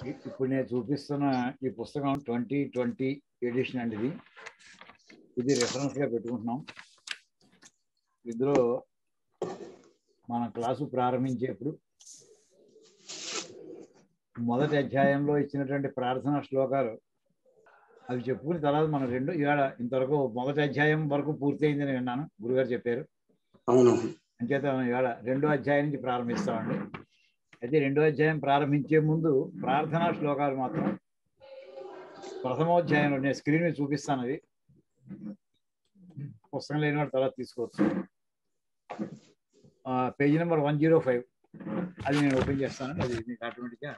ఇ- ఇప్పుడు నేను చూపిస్తున్న ఈ పుస్తకం ట్వంటీ ట్వంటీ ఎడిషన్ అండి ఇది ఇది రెఫరెన్స్ గా పెట్టుకుంటున్నాం ఇందులో మన క్లాసు ప్రారంభించేప్పుడు మొదటి అధ్యాయంలో ఇచ్చినటువంటి ప్రార్థనా శ్లోకాలు అవి చెప్పుకున్న తర్వాత మనం రెండు ఇవాళ ఇంతవరకు మొదటి అధ్యాయం వరకు పూర్తయిందని విన్నాను గురుగారు చెప్పారు అవును అంచేత మనం ఇవాళ రెండో అధ్యాయం నుంచి ప్రారంభిస్తామండి అయితే రెండో అధ్యాయం ప్రారంభించే ముందు ప్రార్థనా శ్లోకాలు మాత్రం ప్రథమోధ్యాయంలో నేను స్క్రీన్ మీద చూపిస్తాను అది పుస్తకం లేని వాడు తర్వాత తీసుకోవచ్చు page number one zero five అది నేను ఓపెన్ చేస్తాను అది మీకు ఆటోమేటిక్గా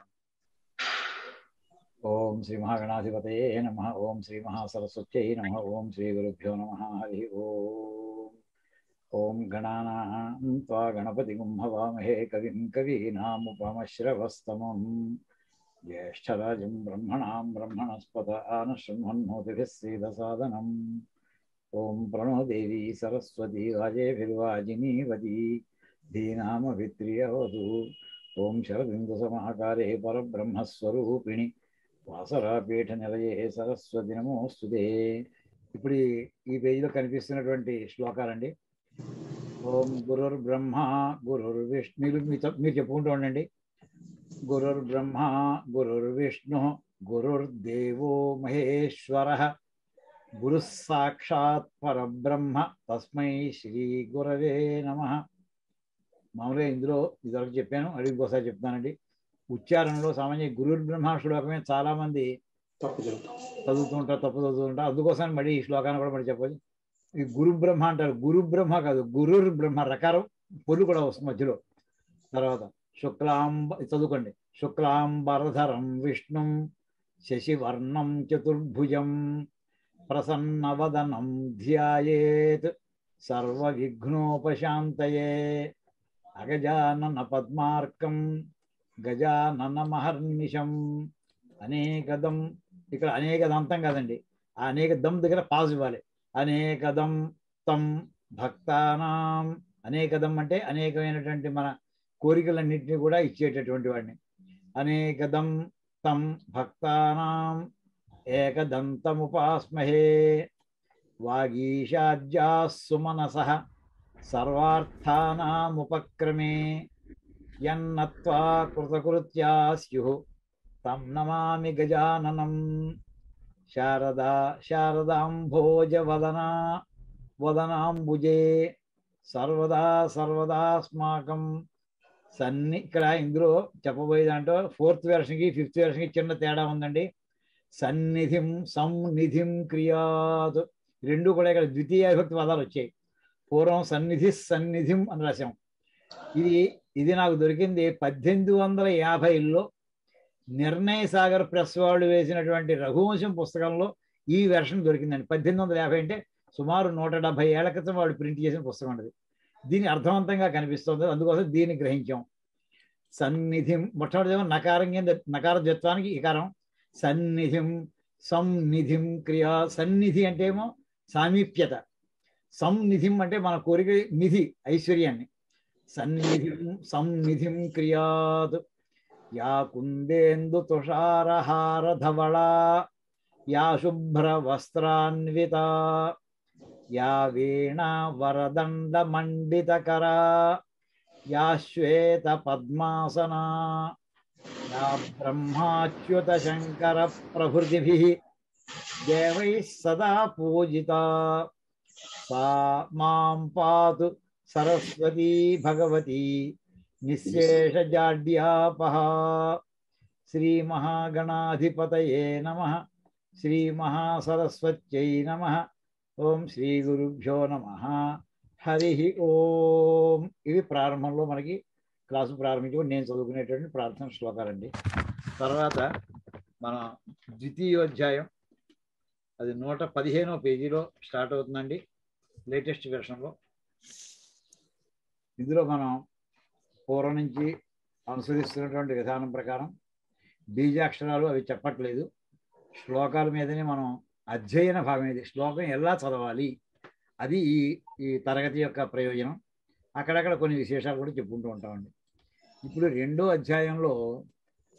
ఓం శ్రీ మహాగణాధిపతయే నమ ఓం శ్రీ మహాసరస్వత్యై నమ ఓం శ్రీ గురుభ్యో నమ హరి ఓం ఓం గణానాం త్వా గణపతిగుం హవామహే కవిం కవీనాముపమశ్రవస్తమం జ్యేష్ఠరాజం బ్రహ్మణాం బ్రహ్మణస్పత ఆనశృణ్వన్నోతిభిः శ్రీదసాదనం ఓం ప్రణో దేవీ సరస్వతి రాజేభిర్వాజినీవతి ధీనామభిత్రియవతు ఓం శరదిందు సమాకారే పరబ్రహ్మస్వరూపిణి వాసరాపీఠ నిలయే సరస్వతి నమోస్తుతే ఇప్పుడు ఈ- ఈ పేజీలో కనిపిస్తున్నటువంటి శ్లోకాలండి ఓం గురుర్ బ్రహ్మ గురుర్ విష్ణు మీరు మీ చెప్- మీరు చెప్పుకుంటూ ఉండండి గురుర్ బ్రహ్మ గురుర్ విష్ణు గురుర్దేవో మహేశ్వర గురు సాక్షాత్ పరబ్రహ్మ తస్మై శ్రీ గురవే నమ మామూలుగా ఇందులో ఇదివరకు చెప్పాను అడిగి ఇంకోసారి చెప్తానండి ఉచ్చారణలో సామాన్య గురుర్ బ్రహ్మ శ్లోకమే చాలా మంది తప్పు చెబుతాం చదువుతూ ఉంటారు తప్పు చదువుతూ ఉంటారు అందుకోసం మళ్ళీ ఈ శ్లోకాన్ని కూడా మరి చెప్పాలి ఈ గురు బ్రహ్మ అంటారు గురు బ్రహ్మ కాదు గురుర్ బ్రహ్మ రకారం పొలు కూడా వస్తుంది మధ్యలో తర్వాత శుక్లాంబ చదువుకోండి శుక్లాంబరధరం విష్ణుం శశివర్ణం చతుర్భుజం ప్రసన్నవదనం ధ్యాయేత్ సర్వ విఘ్నోపశాంతయే అగజానన పద్మార్కం గజానన మహర్నిశం అనేకదం ఇక్కడ అనేక దంతం కాదండి ఆ అనేక దమ్ దగ్గర పాజ్ ఇవ్వాలి అనేకదం తం భక్తానాం అనేకదం అంటే అనేకమైనటువంటి మన కోరికలన్నింటినీ కూడా ఇచ్చేటటువంటి వాడిని అనేకదం తం భక్తానాం ఏకదంతముపాస్మహే వాగీషాద్యా సుమనస సర్వార్థానాముపక్రమే యన్నత్వా కృతకృత్యా స్యు తం నమామి గజాననం శారదా శారదాంభోజ వదనా వదనాంబుజే సర్వదా సర్వదాస్మాకం సన్ని ఇక్కడ ఇందులో చెప్పబోయే దాంట్లో ఫోర్త్ వెర్షన్కి ఫిఫ్త్ వెర్షన్కి చిన్న తేడా ఉందండి సన్నిధిం సంనిధిం క్రియాత్ రెండు కూడా ఇక్కడ ద్వితీయ విభక్తి పదాలు వచ్చాయి పూర్వం సన్నిధి సన్నిధిం అని రాశాం ఇది ఇది నాకు దొరికింది పద్దెనిమిది వందల యాభైలో నిర్ణయ సాగర్ ప్రెస్ వాళ్ళు వేసినటువంటి రఘువంశం పుస్తకంలో ఈ వెర్షన్ దొరికిందండి పద్దెనిమిది వందల యాభై అంటే సుమారు నూట డెబ్బై ఏళ్ల క్రితం వాళ్ళు ప్రింట్ చేసిన పుస్తకం అండి దీని అర్థవంతంగా కనిపిస్తుంది అందుకోసం దీన్ని గ్రహించాం సన్నిధిం మొట్టమొదటి నకారం కింద నకార జత్వానికి ఇకారం సన్నిధిం సంనిధిం క్రియా సన్నిధి అంటే ఏమో సామీప్యత సంనిధిం అంటే మన కోరిక నిధి ఐశ్వర్యాన్ని సన్నిధిం సంనిధిం క్రియాత్ యా కుందేందు తుషారహార ధవళా యా శుభ్ర వస్త్రాన్విత యా వీణా వరదండ మండితకరా యా శ్వేత పద్మాసనా యా బ్రహ్మాచ్యుత శంకర ప్రభృతిభిః దేవైः సదా పూజిత సా మాం పాతు సరస్వతీ భగవతి నిశేషజాడ్యాపహ శ్రీమహాగణాధిపతయే నమ శ్రీమహాసరస్వత్యై నమ ఓం శ్రీ గురుభ్యో నమ హరి ఓం ఇవి ప్రారంభంలో మనకి క్లాసు ప్రారంభించి నేను చదువుకునేటువంటి ప్రార్థన శ్లోకాలండి తర్వాత మన ద్వితీయోధ్యాయం అది నూట పదిహేనో పేజీలో స్టార్ట్ అవుతుందండి లేటెస్ట్ వెర్షన్లో ఇందులో మనం పూర్వం నుంచి అనుసరిస్తున్నటువంటి విధానం ప్రకారం బీజాక్షరాలు అవి చెప్పట్లేదు శ్లోకాల మీదనే మనం అధ్యయన భాగం ఇది శ్లోకం ఎలా చదవాలి అది ఈ ఈ తరగతి యొక్క ప్రయోజనం అక్కడక్కడ కొన్ని విశేషాలు కూడా చెప్పుకుంటూ ఉంటామండి ఇప్పుడు రెండో అధ్యాయంలో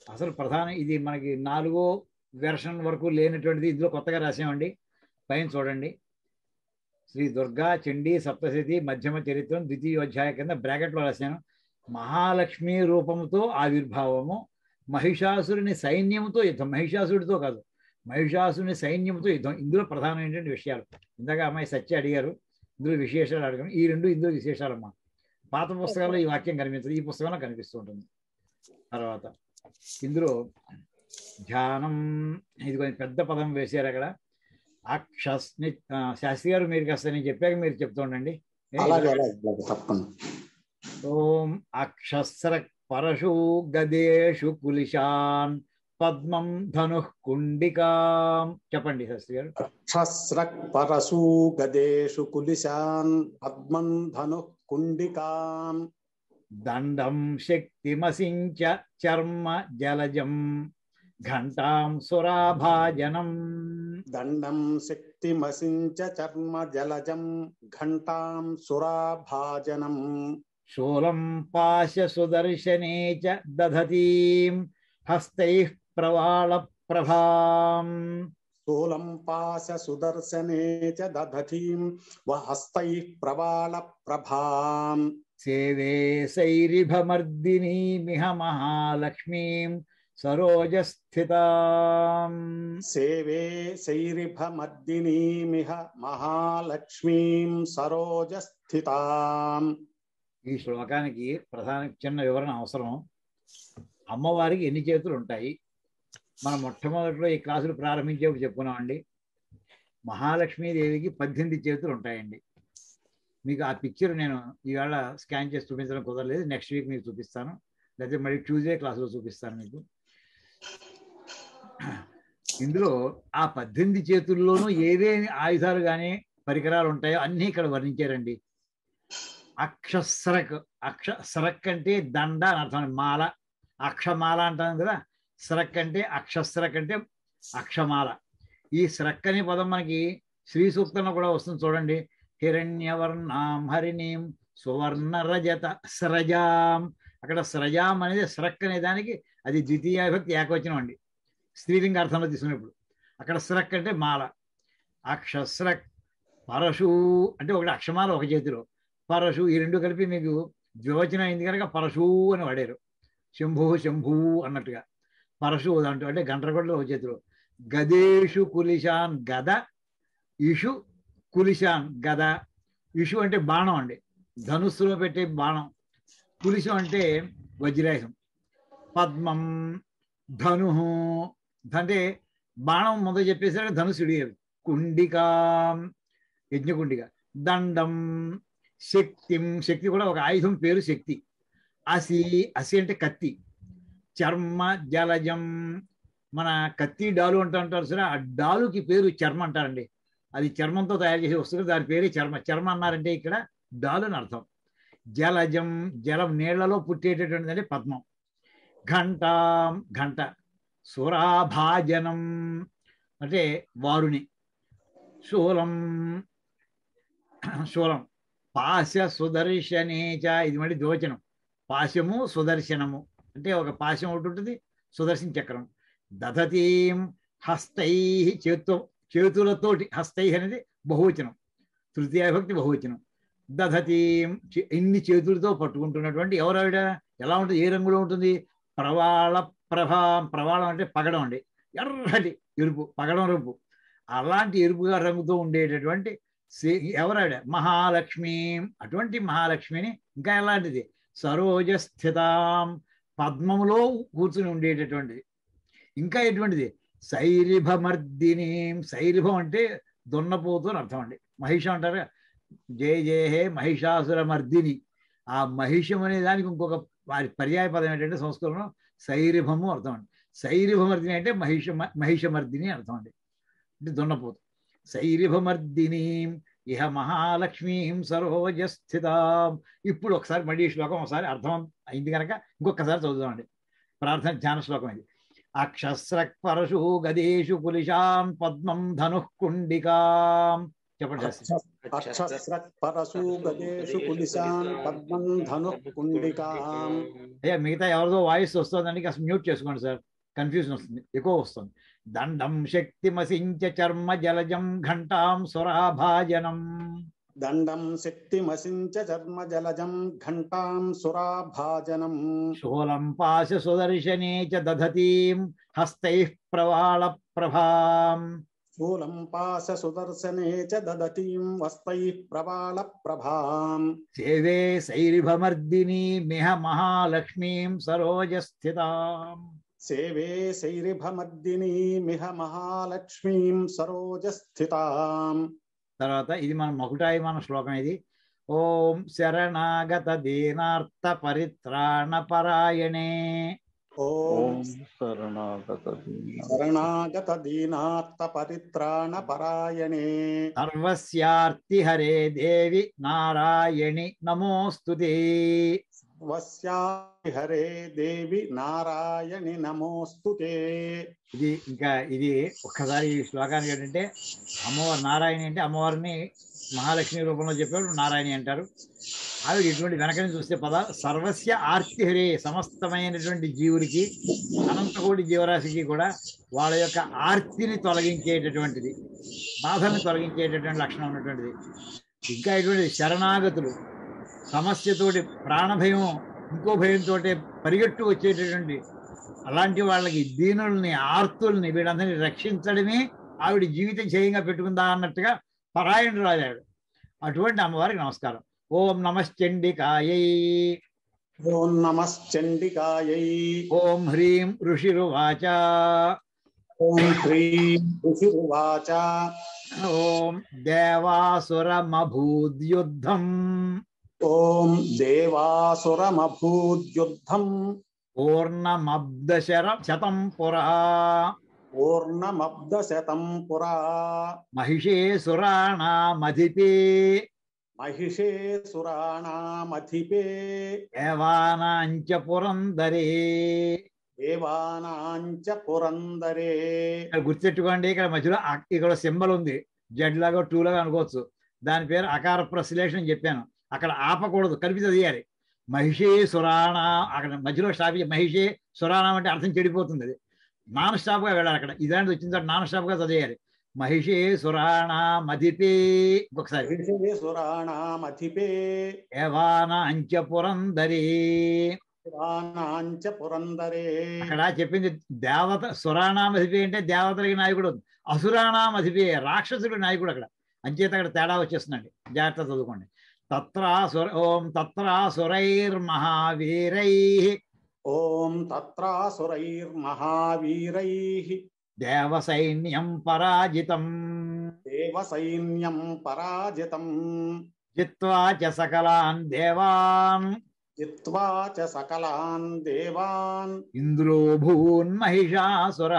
అసలు ప్రధాన ఇది మనకి నాలుగో వెర్షన్ వరకు లేనటువంటిది ఇందులో కొత్తగా రాసామండి పైన చూడండి శ్రీ దుర్గా చండీ సప్తశతి మధ్యమ చరిత్రం ద్వితీయోధ్యాయ కింద బ్రాకెట్లో రాశాను మహాలక్ష్మి రూపంతో ఆవిర్భావము మహిషాసురుని సైన్యంతో యుద్ధం మహిషాసురుడితో కాదు మహిషాసురుని సైన్యంతో యుద్ధం ఇందులో ప్రధానమైనటువంటి విషయాలు ఇందాక అమ్మాయి సత్య అడిగారు ఇందులో విశేషాలు అడగను ఈ రెండు ఇందులో విశేషాలమ్మా పాత పుస్తకాల్లో ఈ వాక్యం కనిపించదు ఈ పుస్తకంలో కనిపిస్తూ ఉంటుంది తర్వాత ఇందులో ధ్యానం ఇది కొంచెం పెద్ద పదం వేశారు అక్కడ అక్షస్ని ఆ, శాస్త్రి గారు మీరు కాస్త నేను చెప్పాక మీరు చెప్తూ ఉండండి ఏ, అలాగే అలాగే అలాగే తప్పకుండా ఓం అక్షస్ర పరశు గదేషు కులిశాన్ పద్మం ధను కుండికాం చెప్పండి శాస్త్రి గారు శస్రక్ పరశు గదేషు కులిశాన్ పద్మం ధను కుండికాం దండం శక్తిమసించ చర్మ జలజం ఘంటాం సురాభాజనం దండం శక్తిమసించ చర్మ జలజం ఘంటాం సురాభాజనం శూలం పాశ సుదర్శనే చ దధతీం హస్తై ప్రవాళ ప్రభాం స్థూలం పాశ సుదర్శనే చ దధతీం వహస్తైః ప్రవాళ ప్రభాం సేవే శైరిభమర్దినీమిహ మహాలక్ష్మీం సరోజస్థితాం సేవే శైరిభమర్దినీమిహ మహాలక్ష్మీం సరోజస్థితాం ఈ శ్లోకానికి ప్రధాన చిన్న వివరణ అవసరం అమ్మవారికి ఎన్ని చేతులు ఉంటాయి మనం మొట్టమొదటిలో ఈ క్లాసులు ప్రారంభించేప్పుడు చెప్పుకున్నామండి మహాలక్ష్మీదేవికి పద్దెనిమిది చేతులు ఉంటాయండి మీకు ఆ పిక్చర్ నేను ఈవేళ స్కాన్ చేసి చూపించడం కుదరలేదు నెక్స్ట్ వీక్ మీకు చూపిస్తాను లేకపోతే మళ్ళీ ట్యూస్డే క్లాసులో చూపిస్తాను మీకు ఇందులో ఆ పద్దెనిమిది చేతుల్లోనూ ఏవేమి ఆయుధాలు కానీ పరికరాలు ఉంటాయో అన్నీ ఇక్కడ వర్ణించారండి అక్షస్రక్ అక్ష స్రక్ అంటే దండ అని అర్థం మాల అక్షమాల అంటాం కదా స్రక్ అంటే అక్షస్రక్ అంటే అక్షమాల ఈ స్రక్ అనే పదం మనకి శ్రీ సూక్తంలో కూడా వస్తుంది చూడండి హిరణ్యవర్ణాం హరిణీం సువర్ణ రజత స్రజాం అక్కడ స్రజాం అనేది స్రక్ అనే దానికి అది ద్వితీయ విభక్తి ఏకవచనం అండి స్త్రీలింగ అర్థంలో తీసుకున్నప్పుడు అక్కడ స్రక్ అంటే మాల అక్షస్రక్ పరశు అంటే ఒకటి అక్షమాల ఒక చేతిలో పరశు ఈ రెండు కలిపి మీకు ద్వివచనం అయింది కనుక పరశు అని వాడారు శంభు శంభు అన్నట్టుగా పరశు దాంట్లో అంటే గంటరగొడ్డలో ఒక చేతిలో గదేషు కులిశాన్ గద ఇషు కులిశాన్ గద ఇషు అంటే బాణం అండి ధనుస్సులో పెట్టే బాణం కులిశం అంటే వజ్రాయుధం పద్మం ధను అంటే బాణం మొదలు చెప్పేసరికి ధనుసుడి కుండికా యజ్ఞకుండిక దండం శక్తిం శక్తి కూడా ఒక ఆయుధం పేరు శక్తి అసి అసి అంటే కత్తి చర్మ జలజం మన కత్తి డాలు అంటూ అంటారు సరే ఆ డాలుకి పేరు చర్మ అంటారండి అది చర్మంతో తయారు చేసే వస్తుంది దాని పేరే చర్మ చర్మ అన్నారంటే ఇక్కడ డాలు అని అర్థం జలజం జలం నీళ్లలో పుట్టేటటువంటిది అంటే పద్మం ఘంట ఘంట సురాభాజనం అంటే వారుని శూలం శూలం పాశ సుదర్శనేచ ఇది మళ్ళీ దోచనం పాశము సుదర్శనము అంటే ఒక పాశం ఒకటి ఉంటుంది సుదర్శన చక్రం దధతీం హస్తై చేతు చేతులతోటి హస్తై అనేది బహువచనం తృతీయ భక్తి బహువచనం దధతీం చే- ఇన్ని చేతులతో పట్టుకుంటున్నటువంటి ఎవరావిడ ఎలా ఉంటుంది ఏ రంగులో ఉంటుంది ప్రవాళ ప్రభా ప్రవాళం అంటే పగడం అండి ఎర్రటి ఎరుపు పగడం రంపు అలాంటి ఎరుపుగా రంగుతో ఉండేటటువంటి సే- ఎవరావిడ మహాలక్ష్మి అటువంటి మహాలక్ష్మిని ఇంకా ఎలాంటిది సరోజ స్థితాం పద్మములో కూర్చుని ఉండేటటువంటిది ఇంకా ఎటువంటిది శైరిభమర్దిని శైరిభం అంటే దున్నపోతు అని అర్థం అండి మహిషం అంటారు జయ జయ హే మహిషాసుర మర్దిని ఆ మహిషం అనే దానికి ఇంకొక వారి పర్యాయ పదం ఏంటంటే సంస్కృతంలో శైరిభము అర్థం అండి శైరిభమర్దిని అంటే మహిష మహిషమర్దిని అర్థం అండి అంటే దున్నపోతు శైరిభమర్దిని ఇహ మహాలక్ష్మీం సరోజస్థితాం ఇప్పుడు ఒకసారి మళ్ళీ ఈ శ్లోకం ఒకసారి అర్థం అయింది కనుక ఇంకొకసారి చదువుదామండి ప్రార్థన ధ్యాన శ్లోకం ఇది అక్షస్రక్ పరశు గదేషు కులిశాం పద్మం ధను కుండికాం చెప్పండి శాస్త్రి అక్షస్రక్ పరసు గజేషు పులిశాన్ పద్మం ధను కుండికాం అయ్యా మిగతా ఎవరిదో వాయిస్ వస్తుందండి కాస్త మ్యూట్ చేసుకోండి సార్ కన్ఫ్యూజన్ వస్తుంది ఎక్కువ వస్తుంది దండం శక్తిమసించ చర్మ జలజం ఘంటాం సురాభాజనం దండం శక్తిమసించ చర్మ జలజం ఘంటాం సురాభాజనం శూలం పాశ సుదర్శనే చ దధతీం హస్తైః ప్రవాళ ప్రభాం స్థూలం పాశ సుదర్శనే చ దదతీం వస్తైః ప్రవాళ ప్రభాం సేవే శైరిభమర్దిని మిహ మహాలక్ష్మీం సరోజస్థితాం సేవే శైరిభమర్దిని మిహ మహాలక్ష్మీం సరోజస్థితాం తర్వాత ఇది మన మకుటాయి మన శ్లోకం ఇది ఓం శరణాగత దీనార్త పరిత్రాణ పరాయణే ఓం శరణాగత శరణాగత దీనార్త పరిత్రాణ పరాయణే సర్వస్యార్తి హరే దేవి నారాయణి నమోస్తుతే వస్యామి హరే దేవి నారాయణి నమోస్తుతే ఇది ఇంకా ఇది ఒక్కసారి ఈ శ్లోకానికి ఏంటంటే అమ్మవారు నారాయణి అంటే అమ్మవారిని మహాలక్ష్మి రూపంలో చెప్పాడు నారాయణి అంటారు ఆవిడ ఇటువంటి వెనకని చూస్తే పద సర్వస్య ఆర్తి హరే సమస్తమైనటువంటి జీవులకి అనంతకోటి జీవరాశికి కూడా వాళ్ళ యొక్క ఆర్తిని తొలగించేటటువంటిది బాధల్ని తొలగించేటటువంటి లక్షణం ఉన్నటువంటిది ఇంకా ఇటువంటి శరణాగతులు సమస్యతోటి ప్రాణభయం ఇంకో భయంతో పరిగెట్టు వచ్చేటటువంటి అలాంటి వాళ్ళకి దీనుల్ని ఆర్తుల్ని వీళ్ళందరినీ రక్షించడమే ఆవిడ జీవితం చేయంగా పెట్టుకుందా అన్నట్టుగా పరాయణుడు రాజాడు అటువంటి అమ్మవారికి నమస్కారం ఓం నమశ్చండికాయై ఓం నమశ్చండికాయై ఓం హ్రీం ఋషిరువాచ ఓం హ్రీం ఋషిర్వాచ ఓం దేవాసురమభూద్యుద్ధం ఓం దేవాసురమభూద్యుద్ధం పూర్ణమబ్దశర శతం పురా పూర్ణమబ్దశతం పురా మహిషే సురాణామధిపే మహిషే సురాణామధిపే దేవానాంచ పురందరే దేవానాంచ పురందరే ఇక్కడ గుర్తెట్టుకోండి ఇక్కడ మధ్యలో అ- ఇక్కడ సింబల్ ఉంది జడ్ లాగా టూ లాగా అనుకోవచ్చు దాని పేరు అకార ప్రశ్లేషణ అని చెప్పాను అక్కడ ఆపకూడదు కలిపి చదివాలి మహిషే సురాణ అక్కడ మధ్యలో స్టాప్ చేయ- మహిషే సురాణం అంటే అర్థం చెడిపోతుంది అది నాన్ స్టాప్ గా వెళ్ళాలి అక్కడ ఇదాంటి వచ్చిన తర్వాత నాన్ స్టాప్ గా చదివేయాలి మహిషే సురాణ మధిపే ఇంకొకసారి మహిషే సురాణామధిపే ఏవాన అంచ పురందరే పురాణాంచ పురందరే అక్కడ చెప్పింది దేవత సురాణామధిపే అంటే దేవతలకి నాయకుడు అసురాణామధిపే రాక్షసుడి నాయకుడు అక్కడ అంచేత అక్కడ తేడా వచ్చేస్తుందండి జాగ్రత్త చదువుకోండి తత్రాసుర ఓం తత్రాసురైర్మహావీరై ఓం తత్రాసురైర్మహావీరై దేవ సైన్యం పరాజితం దేవసైన్యం పరాజితం జిత్వా చ సకలాన్ దేవాన్ జిత్వా చ సకలాన్ దేవాన్ ఇంద్రో భూన్ మహిషాసుర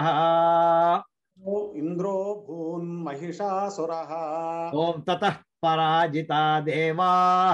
ఓ ఇంద్రో భూన్ మహిషాసురః ఓం తతః పరాజితా దేవా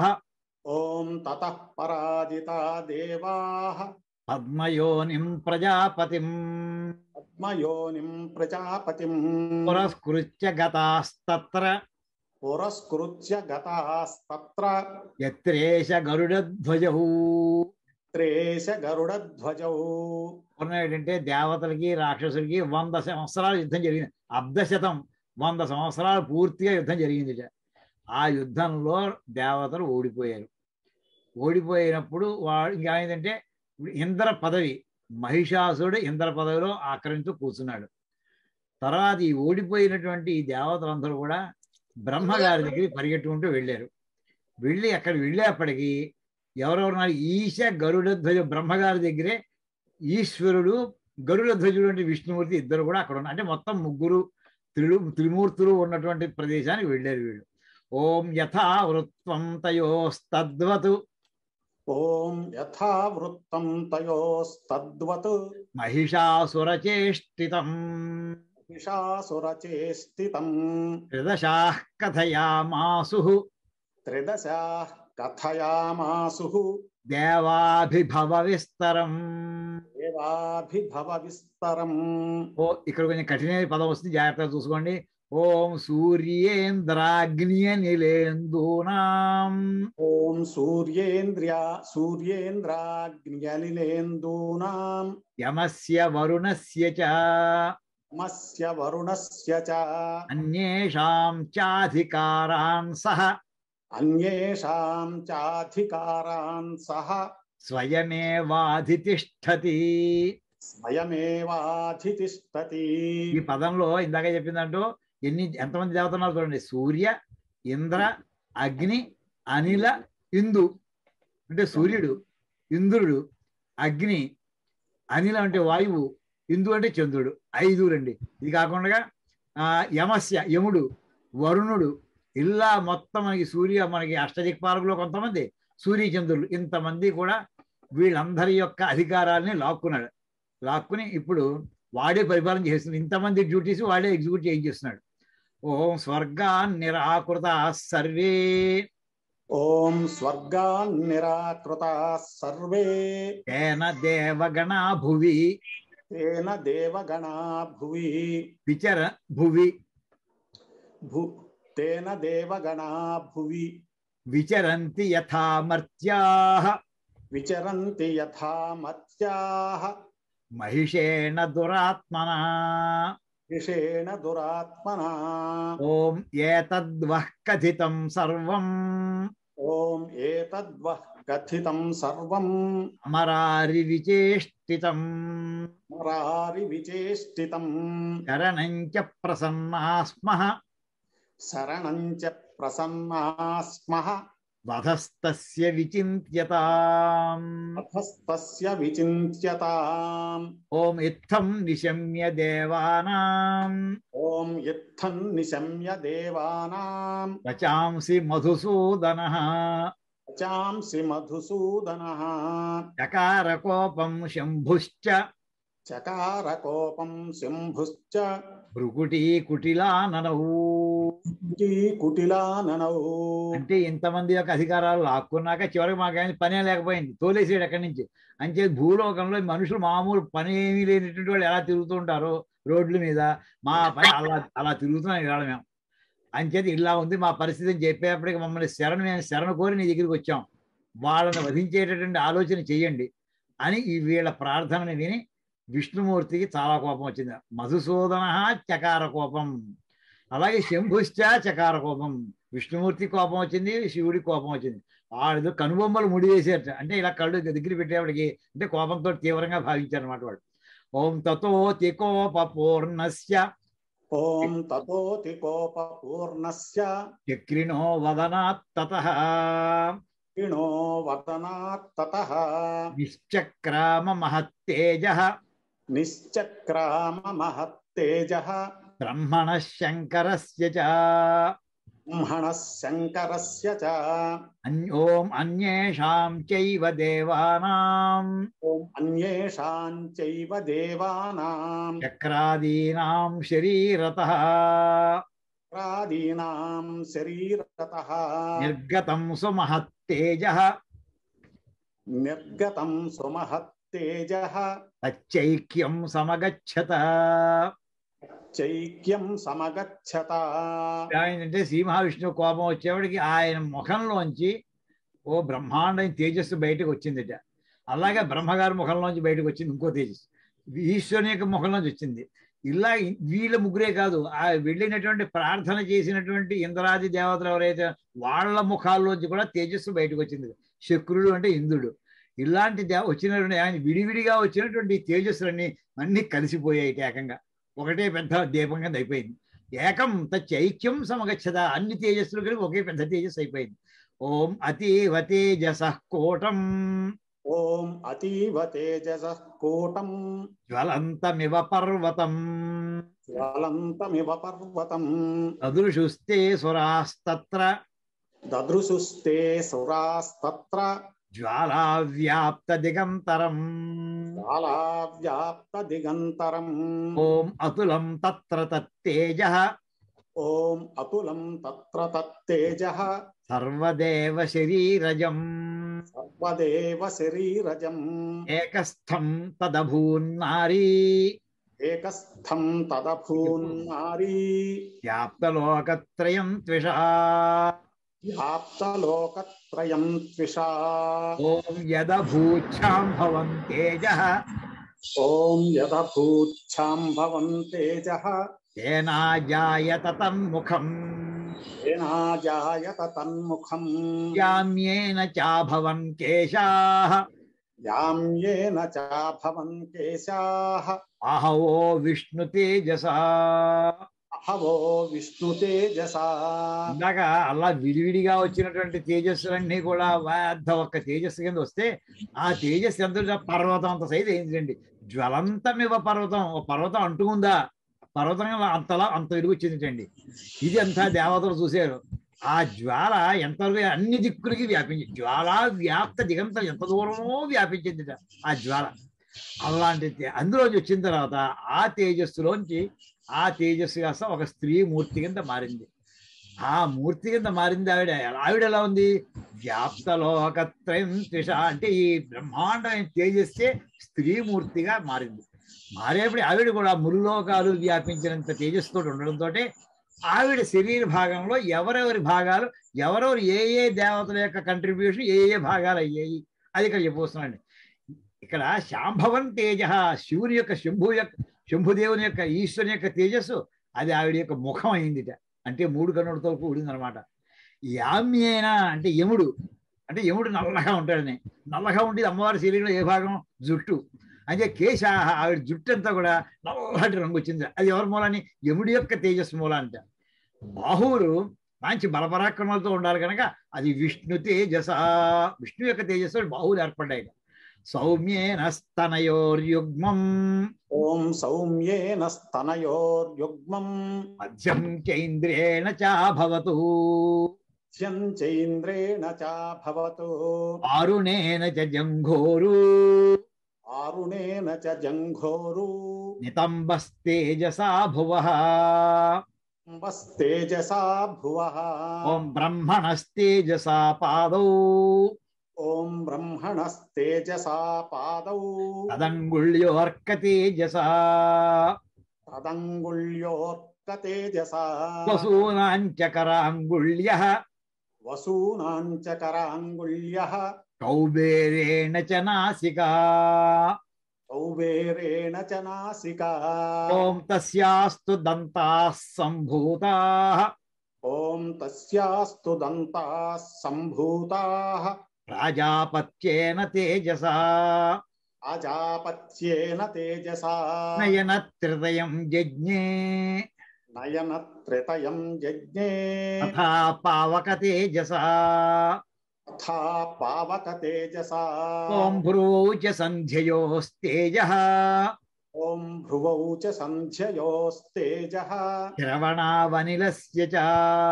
ఓం తతః పరాజితా దేవాః పద్మయోనిం ప్రజాపతిం పద్మయోనిం ప్రజాపతిం పురస్కృత్య గతాస్తత్ర పురస్కృత్య గతాస్తత్ర యత్రేష గరుడధ్వజౌ త్రేష గరుడధ్వజౌ పూర్ణం ఏంటంటే దేవతలకి రాక్షసులకి వంద సంవత్సరాలు యుద్ధం జరిగింది అర్ధశతం వంద సంవత్సరాలు పూర్తిగా యుద్ధం జరిగింది ఇట. ఆ యుద్ధంలో దేవతలు ఓడిపోయారు ఓడిపోయినప్పుడు వాడు ఇంకా ఏంటంటే ఇప్పుడు ఇంద్ర పదవి మహిషాసుడు ఇంద్ర పదవిలో ఆక్రమించు కూర్చున్నాడు తర్వాత ఈ ఓడిపోయినటువంటి ఈ దేవతలందరూ కూడా బ్రహ్మగారి దగ్గరికి పరిగెట్టుకుంటూ వెళ్ళారు వెళ్ళి అక్కడ వెళ్ళేప్పటికీ ఎవరెవరున్నారు ఈశ గరుడ ధ్వజ బ్రహ్మగారి దగ్గరే ఈశ్వరుడు గరుడ ధ్వజుడు అంటే విష్ణుమూర్తి ఇద్దరు కూడా అక్కడ ఉన్నారు అంటే మొత్తం ముగ్గురు త్రిలు త్రిమూర్తులు ఉన్నటువంటి ప్రదేశానికి వెళ్ళారు వీళ్ళు ఓం యథా వృత్వం తయోస్తద్వత్ ఓం యథా వృత్తం తయోస్తద్వత్ మహిషాసురచేష్టితం పిశాసురచేష్టితం త్రిదశాః కథయామాసు త్రిదశా కథయామాసు దేవాభిభవ విస్తరం దేవాభిభవ విస్తరం ఓ ఇక్కడ కొంచెం కఠినమైన పదం వస్తుంది జాగ్రత్తగా చూసుకోండి ఓం సూర్యేంద్రాగ్నియనిలేందూనాం ఓం సూర్యేంద్ర్యా సూర్యేంద్రాగ్న్యలిలేందూనాం యమస్య వరుణస్య చ మస్య వరుణస్య చ అన్యేషాం చాధికారాన్ సహ అన్యేషాం చాధికారాన్ సహ స్వయమేవాధితిష్టతి స్వయమేవాధితిష్టతి ఈ పదంలో ఇందాక చెప్పిందంటూ ఎన్ని ఎంతమంది దేవతలు ఉన్నారు చూడండి సూర్య ఇంద్ర అగ్ని అనిల ఇందు అంటే సూర్యుడు ఇంద్రుడు అగ్ని అనిల అంటే వాయువు ఇందు అంటే చంద్రుడు ఐదు రండి ఇది కాకుండా ఆ, యమస్య యముడు వరుణుడు ఇలా మొత్తం మనకి సూర్య మనకి అష్టదిక్పాలకులు కొంతమంది సూర్య చంద్రులు ఇంతమంది కూడా వీళ్ళందరి యొక్క అధికారాలని లాక్కున్నాడు లాక్కుని ఇప్పుడు వాడే పరిపాలన చేస్తుంది ఇంతమంది డ్యూటీస్ వాడే ఎగ్జిక్యూట్ చేయించేస్తున్నాడు ఓం స్వర్గాన్ నిరాకృత సర్వే ఓం స్వర్గాన్ నిరాకృత సర్వే తేన దేవగణా భువి తేన దేవగణా భువి విచర భువి భు తేన దేవగణా భువి విచరంతి యథా మర్త్యా విచరంతి యథా మత్యాః మహిషేణ దురాత్మనా విషేణ దురాత్మనా ఓం ఏతద్వః కథితం సర్వం ఓం ఏతద్వః కథితం సర్వం అమరారి విచేష్టితం మరారి విచేష్టితం కరణం చ ప్రసన్నా స్మః శరణం చ ప్రసన్నా స్మః వధస్తస్య విచింత్యతాం అథస్తస్య విచింత్యతాం ఓం ఇత్థం నిశమ్య దేవానాం ఓం ఇత్థం నిశమ్య దేవానాం వచాంసి మధుసూదన చాంసి మధుసూదనః చకార కోపం శంభుశ్చ చకార కోపం శంభుశ్చ భృకుటీ కుటిలాననౌ కుటీ కుటిలాననౌ అంటే ఇంతమంది యొక్క అధికారాలు లాక్కున్నాక చివరికి మాకు ఆయన పనే లేకపోయింది తోలేసాడు ఎక్కడి నుంచి అంతే భూలోకంలో మనుషులు మామూలు పని ఏమీ లేనటువంటి వాళ్ళు ఎలా తిరుగుతూ ఉంటారో రోడ్ల మీద మా పని అలా అలా తిరుగుతున్నాం ఇవాళ మేము అంచేది ఇలా ఉంది మా పరిస్థితి అని చెప్పేప్పటికి మమ్మల్ని శరణు మేము శరణ కోరి నీ దగ్గరికి వచ్చాం వాళ్ళని వధించేటటువంటి ఆలోచన చెయ్యండి అని ఈ వీళ్ళ ప్రార్థనని విని విష్ణుమూర్తికి చాలా కోపం వచ్చింది మధుసూదన చకార కోపం అలాగే శంభుశ్చ చకార కోపం విష్ణుమూర్తి కోపం వచ్చింది శివుడి కోపం వచ్చింది వాళ్ళు కనుబొమ్మలు ముడి వేసారట అంటే ఇలా కళ్ళు దగ్గర పెట్టేవాడికి అంటే కోపంతో తీవ్రంగా భావించారు అనమాట వాడు ఓం తతోతి కోపూర్ణస్య ఓం తతోతి కోపపూర్ణస్య చక్రిణో వదనాత్ తతః కిణో వదనాత్ తతః నిశ్చక్రామ మహత్తేజ నిశ్చక్రామ మహత్తేజః బ్రహ్మణ శంకరస్య చ బ్రహ్మణः శంకరస్య చ అన్- ఓం అన్యేషాం చైవ దేవానాం ఓం అన్యేషాం చైవ దేవానాం చక్రాదీనాం శరీరతః ప్రాదీనాం శరీరతః నిర్గతం సుమహత్తేజ నిర్గతం సుమహత్తేజః తచ్చైక్యం సమగచ్చత చైక్యం సమగచ్చత ఆయన అంటే శ్రీ మహావిష్ణువు కోపం వచ్చేవాడికి ఆయన ముఖంలోంచి ఓ బ్రహ్మాండం తేజస్సు బయటకు వచ్చిందిట అలాగే బ్రహ్మగారి ముఖంలోంచి బయటకు వచ్చింది ఇంకో తేజస్సు ఈశ్వరుని యొక్క ముఖంలోంచి వచ్చింది ఇలా వీళ్ళ ముగ్గురే కాదు ఆ వెళ్ళినటువంటి ప్రార్థన చేసినటువంటి ఇంద్రాది దేవతలు ఎవరైతే వాళ్ళ ముఖాల్లోంచి కూడా తేజస్సు బయటకు వచ్చింది శక్రుడు అంటే ఇంద్రుడు ఇలాంటి దేవ వచ్చినటువంటి ఆయన విడివిడిగా వచ్చినటువంటి తేజస్సులన్నీ అన్ని కలిసిపోయాయి ఏకంగా ఒకటే పెద్ద దీపం కింద అయిపోయింది ఏకం తైక్యం సమగచ్చద అన్ని తేజస్సులు కలిపి ఒకే పెద్ద తేజస్సు అయిపోయింది ఓం అతీవ తేజస కోటం ఓం అతీవ తేజస కూటం జ్వలంతమివ పర్వతం జ్వలంతమివ పర్వతం అదృశుస్తే సురాస్తత్ర దదృశుస్తే సురాస్తత్ర జ్వాలావ్యాప్త దిగంతరం కాలావ్యాప్త దిగంతరం ఓం అతులం తత్ర తత్తేజ ఓం అతులం తత్ర తత్తేజ సర్వదేవ శరీరజం సర్వదేవ శరీరజం ఏకస్థం తదభూన్నారీ ఏకస్థం తదభూన్నారీ వ్యాప్తలోకత్రయం త్విషా వ్యాప్తలోకత్రయం త్విషా ఓం యదభూచ్ఛాం భవం తేజ ఓం యదభూచ్ఛాం భవం తేజః తేనాజాయత తన్ముఖం ఏనాజాయత తన్ముఖం యామ్యేన చాభవన్ కేశాః యామ్యేన చాభవన్ కేశాః అహవో విష్ణు తేజసా అహవో విష్ణు తేజసా ఇందాక అలా విడివిడిగా వచ్చినటువంటి తేజస్సులన్నీ కూడా పెద్ద ఒక్క తేజస్సు కింద వస్తే ఆ తేజస్సు ఎంత పర్వతం అంత సైజు అయిందండి జ్వలంతమివ పర్వతం ఓ పర్వతం అంటుకుందా పర్వతం అంతలా అంత విలువ వచ్చిందండి ఇది అంతా దేవతలు చూశారు ఆ జ్వాల ఎంతవరకు అన్ని దిక్కులకి వ్యాపించి జ్వాల వ్యాప్త దిగంతం ఎంత దూరమో వ్యాపించింది ఆ జ్వాల అలాంటి తే- అందులోంచి వచ్చిన తర్వాత ఆ తేజస్సులోంచి ఆ తేజస్సు కాస్త ఒక స్త్రీ మూర్తి కింద మారింది ఆ మూర్తి కింద మారింది ఆవిడ ఆవిడ ఎలా ఉంది వ్యాప్తలోకత్రయం త్రిష అంటే ఈ బ్రహ్మాండమైన తేజస్సే స్త్రీ మూర్తిగా మారింది మారేప్పుడు ఆవిడ కూడా ముల్లోకాలు వ్యాపించినంత తేజస్సుతో ఉండడంతో ఆవిడ శరీర భాగంలో ఎవరెవరి భాగాలు ఎవరెవరు ఏ ఏ దేవతల యొక్క కంట్రిబ్యూషన్ ఏ ఏ భాగాలు అయ్యాయి అది ఇక్కడ చెప్పబోతున్నాండి ఇక్కడ శాంభవన్ తేజ శివుని యొక్క శంభు యొక్క శంభుదేవుని యొక్క ఈశ్వరుని యొక్క తేజస్సు అది ఆవిడ యొక్క ముఖం అయిందిట అంటే మూడు కన్నులతో కూడింది అనమాట యామ్యేన అంటే యముడు అంటే యముడు నల్లగా ఉంటాడని నల్లగా ఉండి అమ్మవారి శరీరంలో ఏ భాగం జుట్టు అంటే కేశ ఆవిడ జుట్టు అంతా కూడా నల్లటి రంగు వచ్చింది అది ఎవరి మూలని యముడి యొక్క తేజస్సు మూల అంట బాహువులు మంచి బలపరాక్రమాలతో ఉండాలి కనుక అది విష్ణు తేజస విష్ణు యొక్క తేజస్సు బాహువులు ఏర్పడ్డాయి సౌమ్యేన స్తనయోర్యుగ్మం ఓం సౌమ్యేన స్తనయోర్యుగ్మం మధ్యం చైంద్రేణ చాభవతు ధ్యం చైంద్రేణ చాభవతు ఆరుణేన చ జంఘోరు ఆరుణేన చ జంఘోరు నితంబస్తేజసా భువ అంబస్తేజసా భువః ఓం బ్రహ్మణస్తేజసా పాదౌ ఓం బ్రహ్మణస్తేజసా పాదౌ తదంగుళ్యోర్క తేజసా తదంగుళ్యోర్క తేజసా వసూనాంచ కరాంగుళ్య వసూనాంచ కరాంగుళ్యః కౌబేరేణ చ నాసికా కౌబేరేణ చ నాసికా ఓం తస్యాస్తు దంతాః సంభూతాః ఓం తస్యాస్తు దంతాः సంభూతాः ప్రాజాపత్యేన తేజసా అజాపత్యేన తేజసా నయనత్రితయం జజ్ఞే నయనత్రితయం యజ్ఞే తథా పావక తేజసా తథా పావక తేజసా ఓం భ్రువౌ చ సంధ్యయోస్తేజ ఓం భ్రువౌ చ సంధ్యయోస్తేజః శ్రవణావనిలస్య చ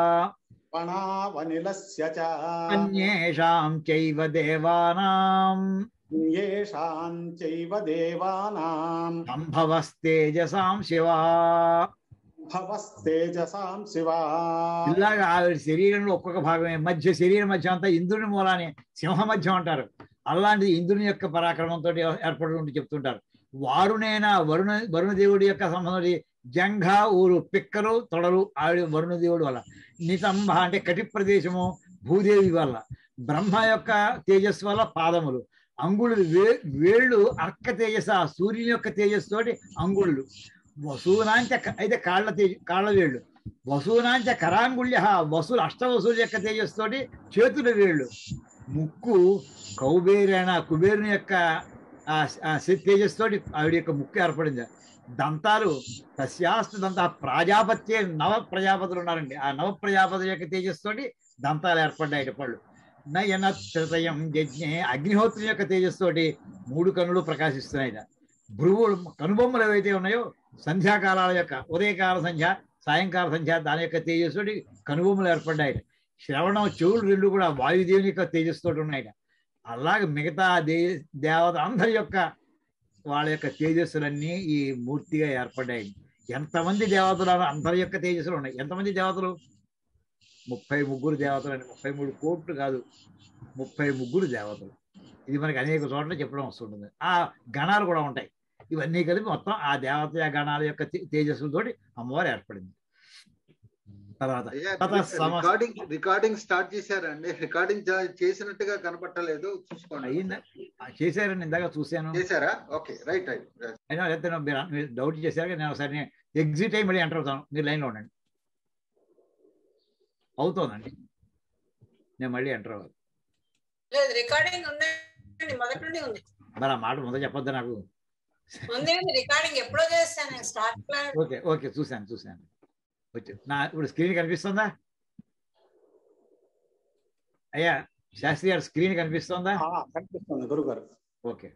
పణావనిలస్య చ అన్యేషాం చైవ దేవానాం యేషాం చైవ దేవానాం సంభవస్తేజసాం శివా భవస్తేజసాం శివా ఇలాగా ఆవిడ శరీరంలో ఒక్కొక్క భాగమే మధ్య శరీరం మధ్య అంతా ఇంద్రుని మూలాన్ని సింహ మధ్యం అంటారు అలాంటిది ఇంద్రుని యొక్క పరాక్రమంతో ఏర్పడుతుంటే చెప్తుంటారు వారునైనా వరుణ వరుణదేవుడి యొక్క సంబంధం జంఘ ఊరు పిక్కలు తొడలు ఆవిడ వరుణదేవుడు వల్ల నితంబ అంటే కటి ప్రదేశము భూదేవి వల్ల బ్రహ్మ యొక్క తేజస్సు వల్ల పాదములు అంగుళులు వే వేళ్ళు అర్క తేజస్సు ఆ సూర్యుని యొక్క తేజస్సు తోటి అంగుళ్ళు వసూనాంచ క- అయితే కాళ్ళ తేజ కాళ్ళ వేళ్ళు వసూనాంచ కరాంగుళ్య వసులు అష్టవసుల యొక్క తేజస్సుతోటి చేతుల వేళ్ళు ముక్కు కౌబేరేణ కుబేరుని యొక్క ఆ ఆ శ- తేజస్సుతోటి ఆవిడ యొక్క ముక్కు ఏర్పడింది దంతాలు సస్యాస్తు దంత ప్రజాపత్యే నవ ప్రజాపతులు ఉన్నారండి ఆ నవ ప్రజాపతుల యొక్క తేజస్సుతోటి దంతాలు ఏర్పడ్డాయి పళ్ళు నయన త్రితయం యజ్ఞే అగ్నిహోత్రి యొక్క తేజస్సుతోటి మూడు కన్నులు ప్రకాశిస్తున్నాయి భ్రువులు కనుబొమ్మలు ఏవైతే ఉన్నాయో సంధ్యాకాలాల యొక్క ఉదయకాల సంధ్య సాయంకాల సంధ్య దాని యొక్క తేజస్సుతోటి కనుబొమ్మలు ఏర్పడ్డాయి శ్రవణం చెవులు రెండు కూడా వాయుదేవుని యొక్క తేజస్సుతోటి ఉన్నాయి అలాగే మిగతా దే దేవత అందరి యొక్క వాళ్ళ యొక్క తేజస్సులన్నీ ఈ మూర్తిగా ఏర్పడ్డాయి ఎంతమంది దేవతలు అన్న అందరి యొక్క తేజస్సులు ఉన్నాయి ఎంతమంది దేవతలు ముప్పై ముగ్గురు దేవతలు అండి ముప్పై మూడు కోట్లు కాదు ముప్పై ముగ్గురు దేవతలు ఇది మనకి అనేక చోట్ల చెప్పడం వస్తుంటుంది ఆ గణాలు కూడా ఉంటాయి ఇవన్నీ కలిపి మొత్తం ఆ దేవత గణాల యొక్క తే- తేజస్సులతోటి అమ్మవారు ఏర్పడింది తర్వాత అయ్యా, తత సమస్త- రికార్డింగ్ రికార్డింగ్ స్టార్ట్ చేశారండి రికార్డింగ్ జా- చేసినట్టుగా కనపట్టలేదు చూసుకోండి అయ్యిందా ఆ, చేశారని ఇందాక చూశాను చేశారా ఓకే రైట్ రైట్ అయినా లేకపోతే నా- మీరు మీరు డౌట్ చేశారు నేను ఒకసారి ఎగ్జిట్ అయ్యి మళ్ళీ ఎంటర్ అవుతాను మీరు లైన్లో ఉండండి అవుతోందండి నేను మళ్ళీ ఎంటర్ అవ్వాలి లేదు రికార్డింగ్ ఉందండి మొదటి నుండి ఉంది మరి ఆ మాట ముందు చెప్పొద్దు నాకు ఉంది రికార్డింగ్ ఎప్పుడో చేస్తాను స్టార్ట్ ప్లాన్ ఓకే ఓకే చూశాను చూశాను వచ్చి నా ఇప్పుడు స్క్రీన్ కనిపిస్తుందా అయ్యా శాస్త్రి గారు స్క్రీన్ కనిపిస్తుందా ఆ, కనిపిస్తుంది గురుగారు ఓకే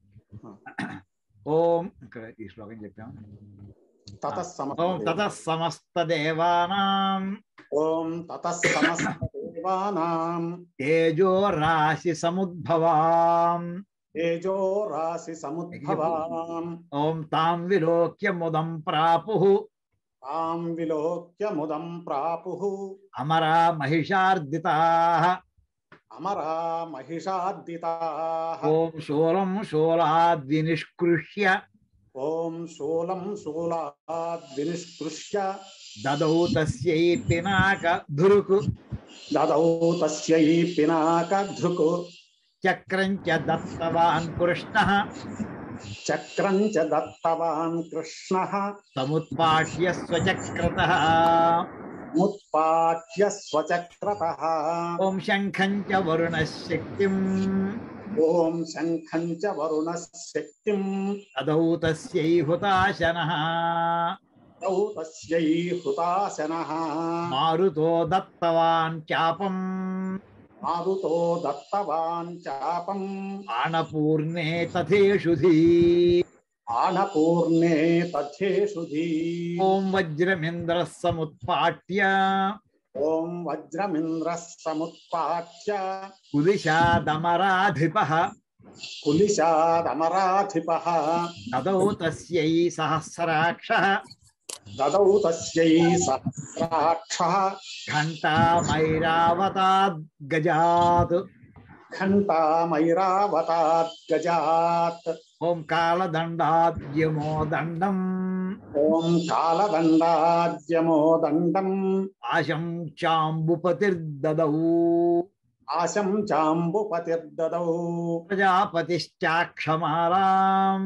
ఓం ఇక్కడ ఈ శ్లోకం చెప్పాము తత ఓం తత సమస్త దేవానాం ఓం తత సమస్త దేవానాం తేజో రాశి సముద్భవాం తేజో రాశి సముద్భవాం ఓం తాం విలోక్య ముదం ప్రాపు తాం విలోక్య ముదం ప్రాపు అమరా మహిషార్దితా అమరా మహిషాద్దితా ఓం శూలం శూలాద్వినిష్కృష్య ఓం శూలం శూలాద్ వినిష్కృష్య దదౌ తస్యై పినాక ధురుకు దదౌ తస్యై పినాక ధృకు చక్రం చ దత్తవాన్ కృష్ణ చక్రం చ దత్తవాన్ కృష్ణ సముత్పాట్య స్వచక్రత ముత్పాట్య స్వచక్రత ఓం శంఖం చ వరుణ శక్తిం ఓం శంఖం చ వరుణ శక్తిం దదౌ తస్యై హుతాశన దౌ తస్యై హుతాశనః మారుతో దత్తవాన్ చాపం మారుతో దత్తవాన్ చాపం ఆనపూర్ణే తథేషుధీ ఆనపూర్ణే తథేషుధీ ఓం వజ్రమింద్ర సముత్పాట్య ఓం వజ్రమింద్ర సముత్పాట్య కులిశాదమరాధిప కులిశాదమరాధిప తదౌ తస్యై సహస్రాక్ష దదౌ తస్యై సహస్రాక్ష ఘంటామైరావతాద్ గజాత్ ఘంటామైరావతాత్ గజాత్ ఓం కాలదండాద్యమో దండం ఓం కాలదండాద్యమో దండం ఆశం చాంబుపతిర్దదౌ ఆశం చాంబుపతిర్దదౌ ప్రజాపతిశ్చాక్షమాలాం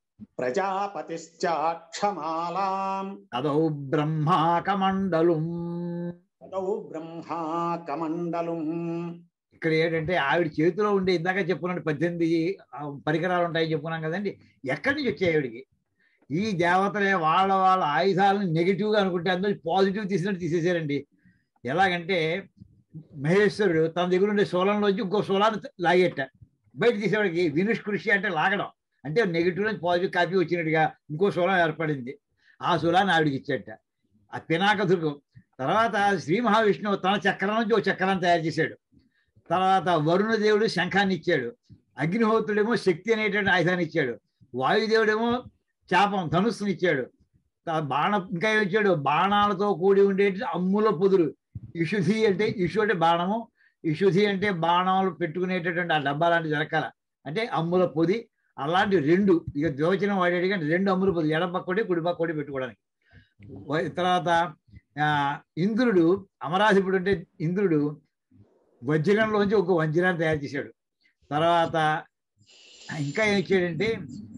ప్రజాపతిశ్చాక్షమాలాం తదౌ బ్రహ్మాకమండలం దదౌ బ్రహ్మా కమండలం ఇక్కడ ఏంటంటే ఆవిడ చేతిలో ఉండే ఇందాక చెప్పుకున్నాడు పద్దెనిమిది ఆ, పరికరాలు ఉంటాయని చెప్పుకున్నాం కదండి ఎక్కడి నుంచి వచ్చాయి ఆవిడికి ఈ దేవతలే వాళ్ళ వాళ్ళ ఆయుధాలను నెగిటివ్గా అనుకుంటే అందులో పాజిటివ్ తీసినట్టు తీసేసారండి ఎలాగంటే మహేశ్వరుడు తన దగ్గర ఉండే శూలంలోంచి ఇంకో శూలాన్ని లాగేట బయట తీసేవాడికి వినుష్కృషి అంటే లాగడం అంటే నెగిటివ్ నుంచి పాజిటివ్ కాపీ వచ్చినట్టుగా ఇంకో శూలం ఏర్పడింది ఆ శూలాన్ని ఆవిడికి ఇచ్చేట ఆ పినాకదుకు తర్వాత శ్రీ మహావిష్ణువు తన చక్రం నుంచి ఒక చక్రాన్ని తయారు చేశాడు తర్వాత వరుణదేవుడు శంఖాన్ని ఇచ్చాడు అగ్నిహోత్రుడేమో శక్తి అనేటువంటి ఆయుధాన్ని ఇచ్చాడు వాయుదేవుడేమో చాపం ధనుస్సుని ఇచ్చాడు తా- బాణ ఇంకా ఏమి ఇచ్చాడు బాణాలతో కూడి ఉండేటి అమ్ముల పొదురు ఇషుధి అంటే ఇషు అంటే బాణము ఇషుధి అంటే బాణాలు పెట్టుకునేటటువంటి ఆ డబ్బా లాంటి జరకాల అంటే అమ్ముల పొది అలాంటి రెండు ఇక ద్వచనం వాడేది కానీ రెండు అమ్ముల పొది ఎడమ పక్కడి కుడి పక్కడి పెట్టుకోవడానికి వ- తర్వాత ఆ, ఇంద్రుడు అమరాధిపుడు అంటే ఇంద్రుడు వజ్రంలోంచి ఒక వజ్రాన్ని తయారు చేశాడు తర్వాత ఇంకా ఏం ఇచ్చాడంటే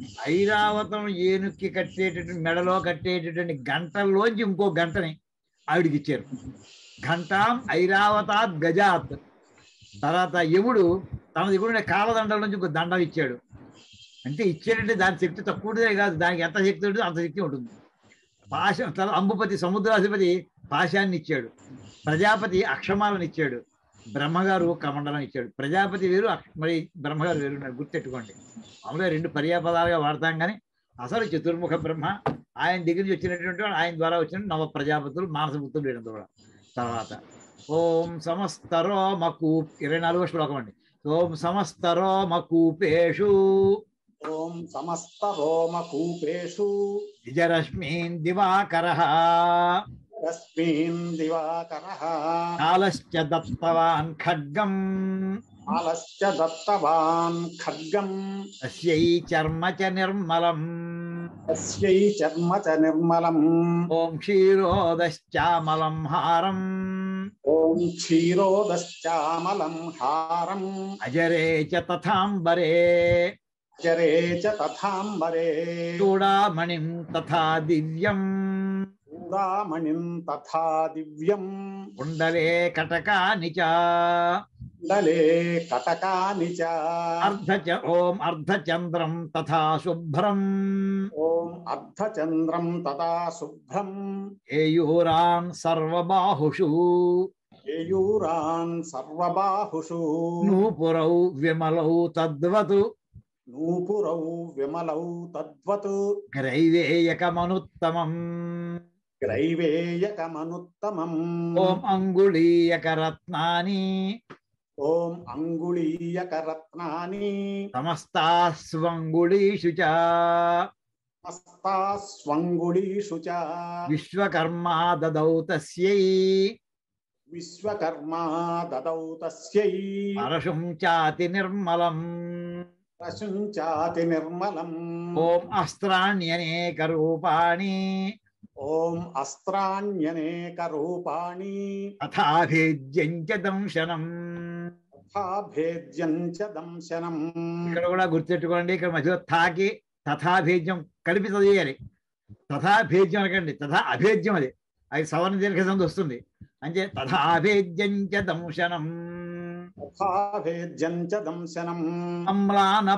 ఐరావతం ఏనుక్కి కట్టేటటువంటి మెడలో కట్టేటటువంటి గంటల్లోంచి ఇంకో గంటని ఆవిడికి ఇచ్చారు ఘంటాం ఐరావతాత్ గజాత్ తర్వాత యముడు తన దగ్గర ఉండే కాలదండల నుంచి ఇంకో దండం ఇచ్చాడు అంటే ఇచ్చాడంటే దాని శక్తి తక్కువదే కాదు దానికి ఎంత శక్తి ఉంటుందో అంత శక్తి ఉంటుంది పాశం తన అంబుపతి సముద్రాధిపతి పాశాన్ని ఇచ్చాడు ప్రజాపతి అక్షమాలను ఇచ్చాడు బ్రహ్మగారు కమండలం ఇచ్చాడు ప్రజాపతి వేరు అక్ష- మరి బ్రహ్మగారు వేరు ఉన్నారు గుర్తెట్టుకోండి మామూలుగా రెండు పర్యాపదాలుగా వాడతాం కానీ అసలు చతుర్ముఖ బ్రహ్మ ఆయన దగ్గర నుంచి వచ్చినటువంటి వాడు ఆయన ద్వారా వచ్చిన నవ ప్రజాపతులు మానసపుత్రులు వీళ్ళంతా కూడా తర్వాత ఓం సమస్తరోమకూ ఇరవై నాలుగో శ్లోకం అండి ఓం సమస్తరోమకూపేషు ఓం సమస్త రోమకూపేషు నిజరశ్మీన్ దివాకర తస్మిన్ దివాకరః కాలశ్చ దత్తవాన్ ఖడ్గం కాలశ్చ దత్తవాన్ ఖడ్గం తస్యై చర్మ చ నిర్మలం తస్యై చర్మ చ నిర్మలం ఓం క్షీరోదశ్చామలం హారం ఓం క్షీరోదశ్చామలం హారం అజరే చ తథాంబరే చరే చ తథాంబరే చూడామణిం తథా దివ్యం చూడామణిం తథా దివ్యం కుండలే కటకాని చ కుండలే కటకాని చ అర్ధ చ ఓం అర్ధచంద్రం తథా శుభ్రం ఓం అర్ధచంద్రం తదా శుభ్రం ఏయూరాన్ సర్వబాహుషు కేయూరాన్ సర్వబాహుషు నూపురౌ విమలౌ తద్వతు నూపురౌ విమలౌ తద్వత్ గ్రైవేయకమనుత్తమం గ్రైవేయకమనుత్తమం ఓం అంగుళీయకరత్నాని ఓం అంగుళీయకరత్నాని సమస్తాస్వంగుళీషు చ హస్తాస్వంగుళీషు చ విశ్వకర్మా దదౌ తస్యై విశ్వకర్మా దదౌ తస్యై పరశుం చాతి నిర్మలం ప్రశంచాతి నిర్మలం ఓం అస్త్రాణ్యనేక రూపాణి ఓం అస్త్రాణ్యనేక రూపాణి తథాభేద్యం చ దంశనం తథాభేద్యం చ దంశనం ఇక్కడ కూడా గుర్తెట్టుకోండి ఇక్కడ మధ్యలో తాకి తథాభేద్యం కలిపి చదివేయాలి తథాభేద్యం అనకండి తథా అభేద్యం అది అది సవర్ణ దీర్ఘ సంధి వస్తుంది అంటే తథాభేద్యం చ దంశనం తథాభేద్యం చ దంశనం అమ్లాన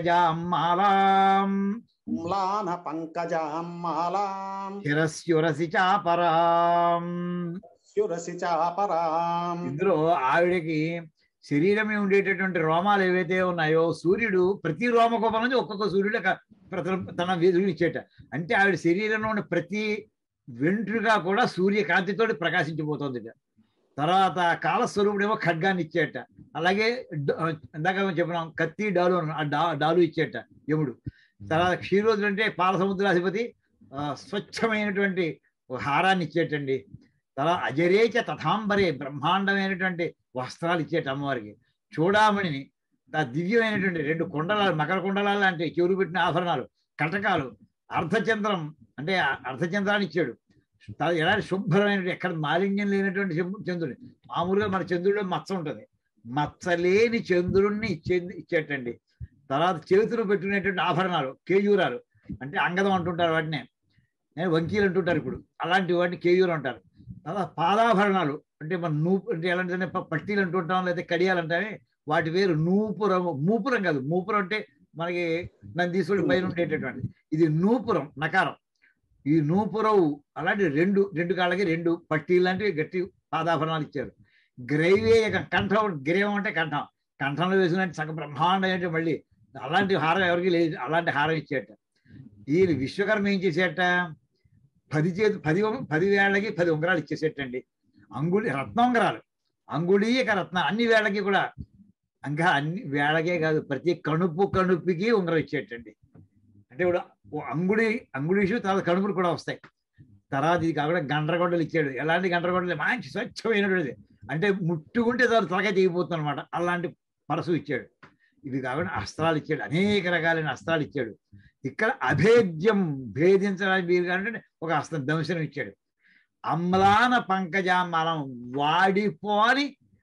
పంకజామాలాం మ్లాన పంకజాం మాలాం శిరస్యురసి చాపరాం శురసి చాపరాం ఇందులో ఆవిడకి శరీరం మీద ఉండేటటువంటి రోమాలు ఏవైతే ఉన్నాయో సూర్యుడు ప్రతి రోమకోపం నుంచి ఒక్కొక్క సూర్యుడు ఒక ప్రతి- తన వెలుగు ఇచ్చేట అంటే ఆవిడ శరీరంలో ఉన్న ప్రతి వెంట్రుగా కూడా సూర్యకాంతితో ప్రకాశించిపోతుంది తర్వాత కాలస్వరూపుడేమో ఖడ్గాన్ని ఇచ్చేట అలాగే డ- ఇందాక మనం చెప్పినాం కత్తి డాలు అన్నాం. ఆ డా డాలు ఇచ్చేట యముడు తర్వాత క్షీరోజులు అంటే పాల సముద్రాధిపతి ఆ, స్వచ్ఛమైనటువంటి ఒక హారాన్ని ఇచ్చేటండి తర్వాత అజరేచ తథాంబరే బ్రహ్మాండమైనటువంటి వస్త్రాలు ఇచ్చేట అమ్మవారికి చూడామణిని ఆ దివ్యమైనటువంటి రెండు కుండలాలు మకర కుండలాలు లాంటి చెవులు పెట్టిన ఆభరణాలు కటకాలు అర్ధచంద్రం అంటే ఆ అర్ధచంద్రాన్ని ఇచ్చాడు తర్వాత ఎలాంటి శుభ్రమైనటువంటి ఎక్కడ మాలిన్యం లేనటువంటి చంద్రు- చంద్రుడు మామూలుగా మన చంద్రుడిలో మచ్చ ఉంటుంది మచ్చలేని చంద్రుణ్ణి ఇచ్చే ఇచ్చేటండి తర్వాత చేతులు పెట్టుకునేటువంటి ఆభరణాలు కేయూరాలు అంటే అంగదం అంటుంటారు వాటినే ఏ, వంకీలు అంటుంటారు ఇప్పుడు అలాంటి వాటిని కేయూరు అంటారు తర్వాత పాదాభరణాలు అంటే మన నూపు అంటే ఎలాంటి పట్టీలు అంటుంటాం లేదా కడియాలు అంటామే వాటి వేరు నూపురం మూపురం కాదు మూపురం అంటే మనకి నందీశ్వరుడి పైన ఉండేటటువంటి ఇది నూపురం నకారం ఈ నూపురవు అలాంటి రెండు రెండు కాళ్ళకి రెండు పట్టీలు లాంటివి గట్టి పాదాభరణాలు ఇచ్చారు గ్రైవేయకం కంఠం గ్రేవం అంటే కంఠం కంఠంలో వేసినట్టు సగం బ్రహ్మాండం అంటే మళ్ళీ అలాంటి హారం ఎవరికి లేదు అలాంటి హారం ఇచ్చేట ఈయన విశ్వకర్మ ఏం చేసేట పది చేతి పది ఉం- పది వేళ్ళకి పది ఉంగరాలు ఇచ్చేసేటండి అంగుళి రత్నోంగరాలు అంగుళీయక రత్న అన్ని వేళ్ళకి కూడా ఇంకా అన్ని వేళకే కాదు ప్రతి కణుపు కణుపుకి ఉంగరం ఇచ్చేటండి అంటే ఇప్పుడు ఓ అంగుళి అంగుళీషు తర్వాత కణుపులు కూడా వస్తాయి తర్వాత ఇది కాకుండా గండ్రగొడ్డలు ఇచ్చాడు ఎలాంటి గండ్రగొడ్డలు మంచి స్వచ్ఛమైనటువంటిది అంటే ముట్టుకుంటే చాలు తలకాయ తెగిపోతుంది అనమాట అలాంటి పరసు ఇచ్చాడు ఇవి కాకుండా అస్త్రాలు ఇచ్చాడు అనేక రకాలైన అస్త్రాలు ఇచ్చాడు ఇక్కడ అభేద్యం భేదించడానికి వీలు అంటే ఒక అస్త్రం దంశనం ఇచ్చాడు అమ్లాన పంకజామాలం వాడిపోని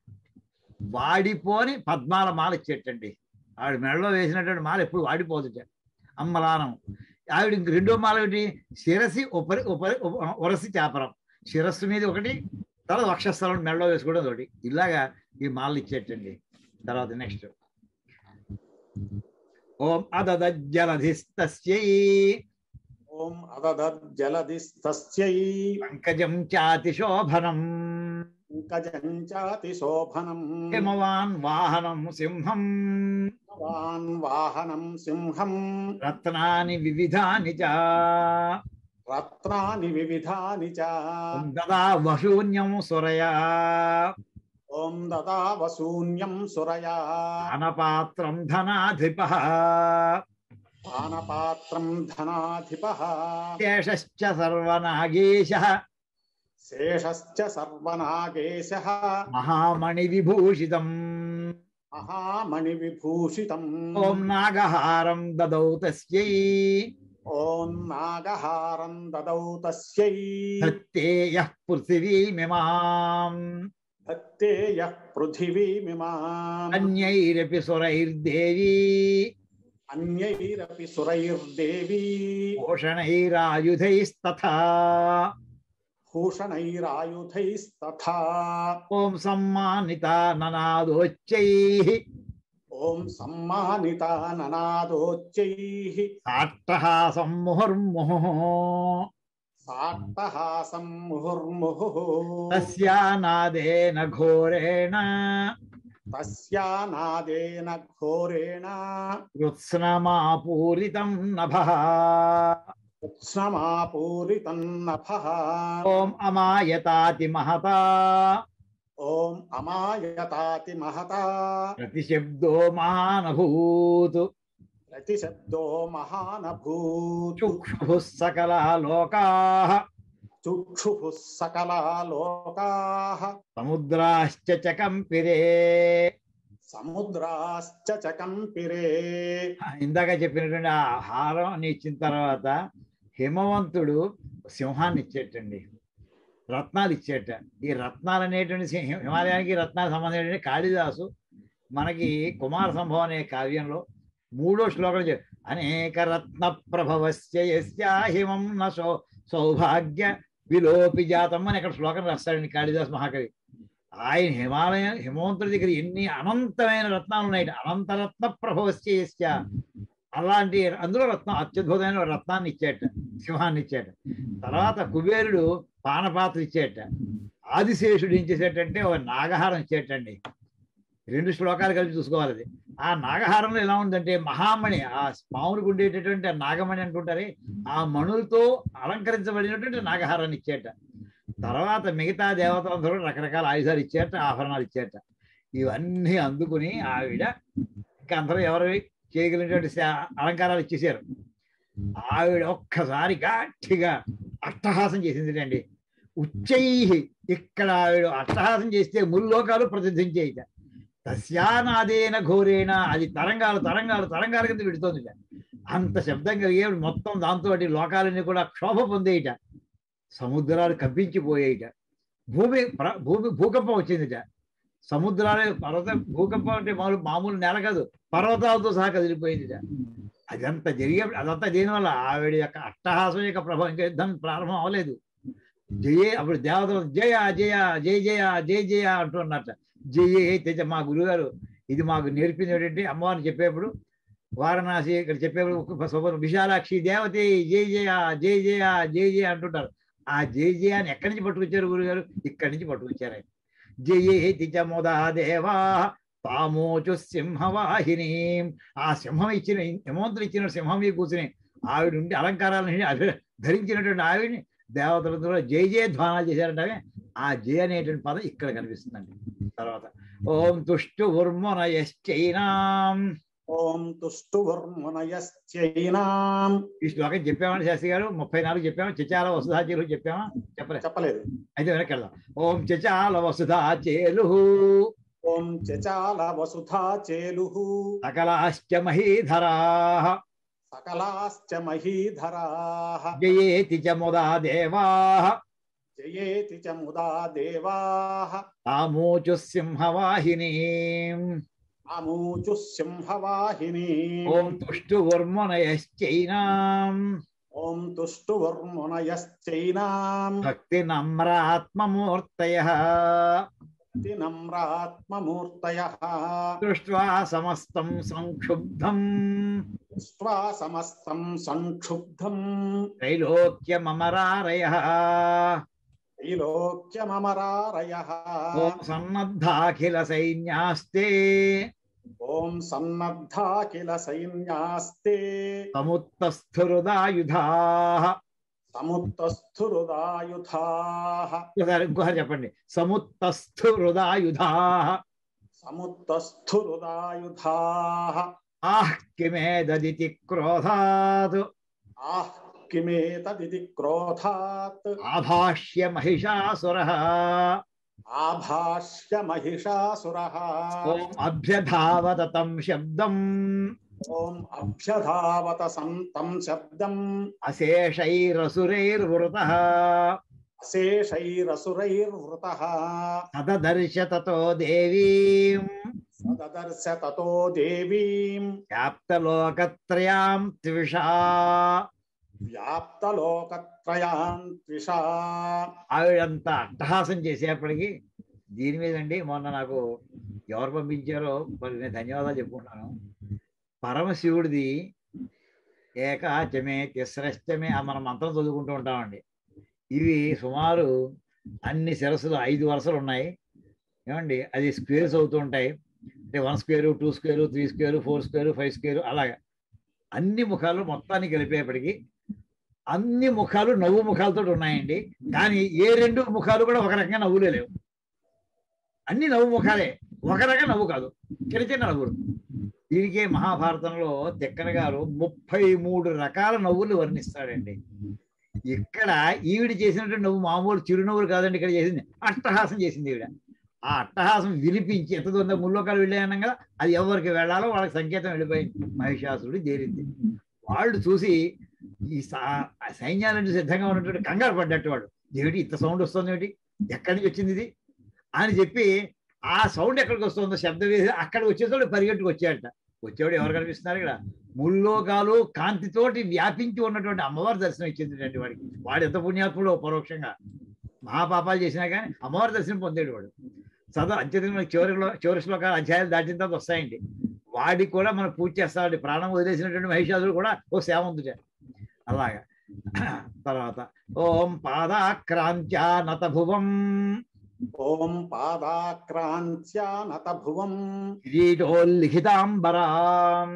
వాడిపోని పద్మాల మాల ఇచ్చేటండి ఆవిడ మెడలో వేసినటువంటి మాల ఎప్పుడు వాడిపోదుట అమ్మలానం ఆవిడ ఇంక రెండో మాల ఏంటి శిరసి ఉపరి ఉపరి ఉప- ఉరసి చాపరం శిరస్సు మీద ఒకటి తర్వాత వక్షస్థలం మెడలో వేసుకోవడం ఒకటి ఇలాగా ఈ మాలలు ఇచ్చేటండి తర్వాత నెక్స్ట్ ఓం అదదజ్జలధిస్తస్యై ఓం అదదజ్జలదిస్తస్యై పంకజం చాతి శోభనం పంకజంచాతి శోభనం హిమవాన్ వాహనం సింహం వాన్ వాహనం సింహం రత్నాని వివిధాని చ రత్నాని వివిధాని చ దదా వశూన్యం సురయా ఓం దదా వసూన్యం సురయా అనపాత్రం ధనాధిప పానపాత్రం ధనాధిప శేషశ్చ సర్వనాగేశ శేషశ్చ సర్వనాగేశ మహామణి విభూషితం మహామణి విభూషితం ఓం నాగహారం దదౌ తస్యై ఓం నాగహారం దదౌ తస్యై సత్యేయ పృథివీమిమాం భక్తేయ పృథివీమిమాం అన్యైరపి సురైర్దేవీ అన్యైరపి సురైర్దేవీ భూషణైరాయుధైస్తథా భూషణైరాయుధైస్తథా ఓం సమ్మానితా ననాదోచ్చైః ఓం సమ్మానితా ననాదోచ్చైః సాట్టహాసం ముహుర్ముహుః సాట్టహాసం ముహుర్ముహుః తస్యానాదేన ఘోరేణ తస్యానాదేన ఘోరేణ కృత్స్నమాపూరితం నభః ఉత్స్నమాపూరితం నభః ఓం అమాయతాతి మహతా ఓం అమాయతాతి మహతా ప్రతిశబ్దో మహానభూత్ ప్రతిశబ్దో మహానభూతు చుక్షుః సకలా లోకాః చుక్షుః సకలా లోకాః సముద్రాశ్చ చకంపిరే సముద్రాశ్చ చకంపిరే ఇందాక చెప్పినటువంటి ఆ హారం ఇచ్చిన తర్వాత హిమవంతుడు సింహాన్ని ఇచ్చేటండి రత్నాలు ఇచ్చేట ఈ రత్నాలు అనేటువంటి సి- హిమాలయానికి రత్నాలు సంబంధించిన కాళిదాసు మనకి కుమార సంభవం అనే కావ్యంలో మూడో శ్లోకం చెప్ అనేక రత్న ప్రభవస్య యస్యా హిమం న సౌ సౌభాగ్య విలోపి జాతం అని ఇక్కడ శ్లోకం రాస్తాడండి కాళిదాస్ మహాకవి ఆయన హిమాలయం హిమవంతుడి దగ్గర ఎన్ని అనంతమైన రత్నాలు ఉన్నాయి అనంతరత్న ప్రభవస్య యస్య అలాంటి అందులో రత్నం అత్యద్భుతమైన ఒక రత్నాన్ని ఇచ్చేట సింహాన్ని ఇచ్చేట తర్వాత కుబేరుడు పానపాత్ర ఇచ్చేట ఆదిశేషుడు ఏం చేసేటంటే ఒక నాగహారం ఇచ్చేటండి రెండు శ్లోకాలు కలిపి చూసుకోవాలి అది ఆ నాగహారంలో ఎలా ఉందంటే మహామణి ఆ పామునికి ఉండేటటువంటి ఆ నాగమణి అంటుంటారే ఆ మణులతో అలంకరించబడినటువంటి నాగహారాన్ని ఇచ్చేట తర్వాత మిగతా దేవతలందరూ రకరకాల ఆయుధాలు ఇచ్చేట ఆభరణాలు ఇచ్చేట ఇవన్నీ అందుకుని ఆవిడ ఇంకా అందరూ ఎవరు చేయగలిగినటువంటి శా- అలంకారాలు ఇచ్చేసారు ఆవిడ ఒక్కసారి గట్టిగా అట్టహాసం చేసింది అండి ఉచ్చై ఇక్కడ ఆవిడ అట్టహాసం చేస్తే ముల్లోకాలు ప్రసిద్ధించేయిట తస్యానాదేన ఘోరేణ అది తరంగాలు తరంగాలు తరంగాల కింద విడుతోంది అంత శబ్దం కలిగే మొత్తం దాంతో లోకాలన్నీ కూడా క్షోభ పొందేయిట సముద్రాలు కంపించిపోయేయిట భూమి ప్ర- భూమి భూకంపం వచ్చిందిట సముద్రాలే పర్వత భూకంపం అంటే మామూలు మామూలు నేల కాదు పర్వతాలతో సహా కదిలిపోయిందిట అదంతా జరిగే అదంతా దేనివల్ల ఆవిడ యొక్క అట్టహాసం యొక్క ప్రభావం ఇంకా యుద్ధం ప్రారంభం అవ్వలేదు జయే అప్పుడు దేవతలు జయ జయ జయ జయ జయ జయ అంటున్నట్ట జయే తెజ మా గురుగారు ఇది మాకు నేర్పింది ఏంటంటే అమ్మవారిని చెప్పేప్పుడు వారణాసి ఇక్కడ చెప్పేప్పుడు ఒక శుభ్రం విశాలాక్షి దేవతే జయ జయ జయ జయ జయ జయ అంటుంటారు ఆ జయ జయ అని ఎక్కడి నుంచి పట్టుకొచ్చారు గురుగారు ఇక్కడి నుంచి పట్టుకొచ్చారు ఆయన జయేతి చ ముదా దేవా తామోచు సింహవాహిని ఆ సింహం ఇచ్చిన హిమవంతుడు ఇచ్చిన సింహం మీద కూర్చుని ఆవిడ ఉండి అలంకారాలని అభి ధరించినటువంటి ఆవిడని దేవతలందరూ జయ జయ ధ్వానాలు చేశారంటే ఆ జయ అనేటువంటి పదం ఇక్కడ కనిపిస్తుందండి తర్వాత ఓం తుష్టు ఉర్మునయశ్చైనాం ఓం తుష్టువర్మునయశ్చైనాం ఈ శ్లోకం చెప్పామని శాస్త్రి గారు ముప్పై నాలుగు చెప్పాము చచాల వసుధాచేలు చెప్పామా చెప్పలేదు చెప్పలేదు అయితే వెనక్కి వెళ్దాం ఓం చచాల వసుధాచేలు ఓం చచాల వసుధా చేలు సకలాశ్చ మహీధరా సకలాశ్చ మహీధరా జయేతి చ ముదా దేవా జయేతి చ ముదా దేవా తామూచు సింహవాహిని అమూచు సింహవాహిని ఓం తుష్టు ఉర్మునయశ్చైనాం ఓం తుష్టువర్మునయశ్చైనాం భక్తి నమ్రాత్మమూర్తయ నమ్రాత్మమూర్తయ దృష్ట్వా సమస్తం సంక్షుబ్ధం దృష్ట్వా సమస్తం సంక్షుబ్ధం త్రైలోక్యమరారయ త్రైలోక్యమరారయ ఓం సన్నద్ధాఖిల సైన్యాస్తే ఓం సన్నద్ధా కిల సైన్యాస్తే సముత్తస్థురుదాయుధా సముత్తస్థురుదాయుధా ఒకసారి ఇంకోసారి చెప్పండి సముత్తస్థురుదాయుధా సముత్తస్థురుదాయుధా ఆహ్ కిమేదదితి క్రోధాత్ ఆహ్ కిమేతదితి క్రోధాత్ ఆభాష్య మహిషాసుర ఆభాష్య మహిషాసురః ఓం అభ్యధావత తం శబ్దం ఓం అభ్యధావత సంతం శబ్దం అశేషైరసురైర్వృత అశేషైరసురైర్వృత తదదర్శ తతో దేవీం సదదర్శ తతో దేవీం వ్యాప్తలోకత్రయాం త్విషా వ్యాప్తలోకత్రయాన్ త్రిషా ఆవిడంత అట్టహాసం చేసేప్పటికి దీని మీద అండి మొన్న నాకు ఎవరు పంపించారో మరి నేను ధన్యవాదాలు చెప్పుకుంటాను పరమశివుడిది ఏకాచమే తిస్రష్టమే ఆ మనం మంత్రం చదువుకుంటూ ఉంటామండి ఇవి సుమారు అన్ని శిరస్సులు ఐదు వరుసలు ఉన్నాయి ఏమండి అది స్క్వేర్స్ అవుతూ ఉంటాయి అంటే one square two square three square four square five square అలాగా అన్ని ముఖాలు మొత్తాన్ని కలిపేపటికి అన్ని ముఖాలు నవ్వు ముఖాలతో ఉన్నాయండి కానీ ఏ రెండు ముఖాలు కూడా ఒక రకంగా నవ్వులే లేవు అన్ని నవ్వు ముఖాలే ఒక రకం నవ్వు కాదు చిన్న చిన్న నవ్వులు దీనికే మహాభారతంలో తిక్కన గారు ముప్పై మూడు రకాల నవ్వులు వర్ణిస్తాడండి ఇక్కడ ఈవిడ చేసినటువంటి నవ్వు మామూలు చిరునవ్వులు కాదండి ఇక్కడ చేసింది అట్టహాసం చేసింది ఈవిడ ఆ అట్టహాసం వినిపించి ఎంత దూరం ముల్లోకాలు వెళ్ళాయన్నాం కదా అది ఎవరికి వెళ్ళాలో వాళ్ళకి సంకేతం వెళ్ళిపోయింది మహిషాసురుడు చేరింది వాళ్ళు చూసి ఈ సా- ఆ సైన్యాలను సిద్ధంగా ఉన్నటువంటి కంగారు పడ్డట్టు వాడు ఏమిటి ఇంత సౌండ్ వస్తుంది ఏమిటి ఎక్కడి నుంచి వచ్చింది ఇది అని చెప్పి ఆ సౌండ్ ఎక్కడికి వస్తుందో శబ్దం వేసి అక్కడికి వచ్చేసోడు పరిగెట్టుకు వచ్చాడట వచ్చేవాడు ఎవరు కనిపిస్తున్నారు ఇక్కడ ముల్లోకాలు కాంతితోటి వ్యాపించి ఉన్నటువంటి అమ్మవారి దర్శనం ఇచ్చింది వాడికి వాడు ఎంత పుణ్యాత్ముడో పరోక్షంగా మహాపాపాలు చేసినా కానీ అమ్మవారి దర్శనం పొందాడు వాడు చదువు అత్యధికంగా చివరిలో చివరి శ్లోకాలు అధ్యాయాలు దాటిన తర్వాత వస్తాయండి వాడికి కూడా మనం పూజ చేస్తామండి ప్రాణం వదిలేసినటువంటి మహిషాదుడు కూడా ఓ సేవ ఉంది అలాగా తర్వాత ఓం పాదాక్రాంత్యా నత భువం ఓం పాదాక్రాంత్యానత భువం కిరీటోల్లిఖితాంబరాం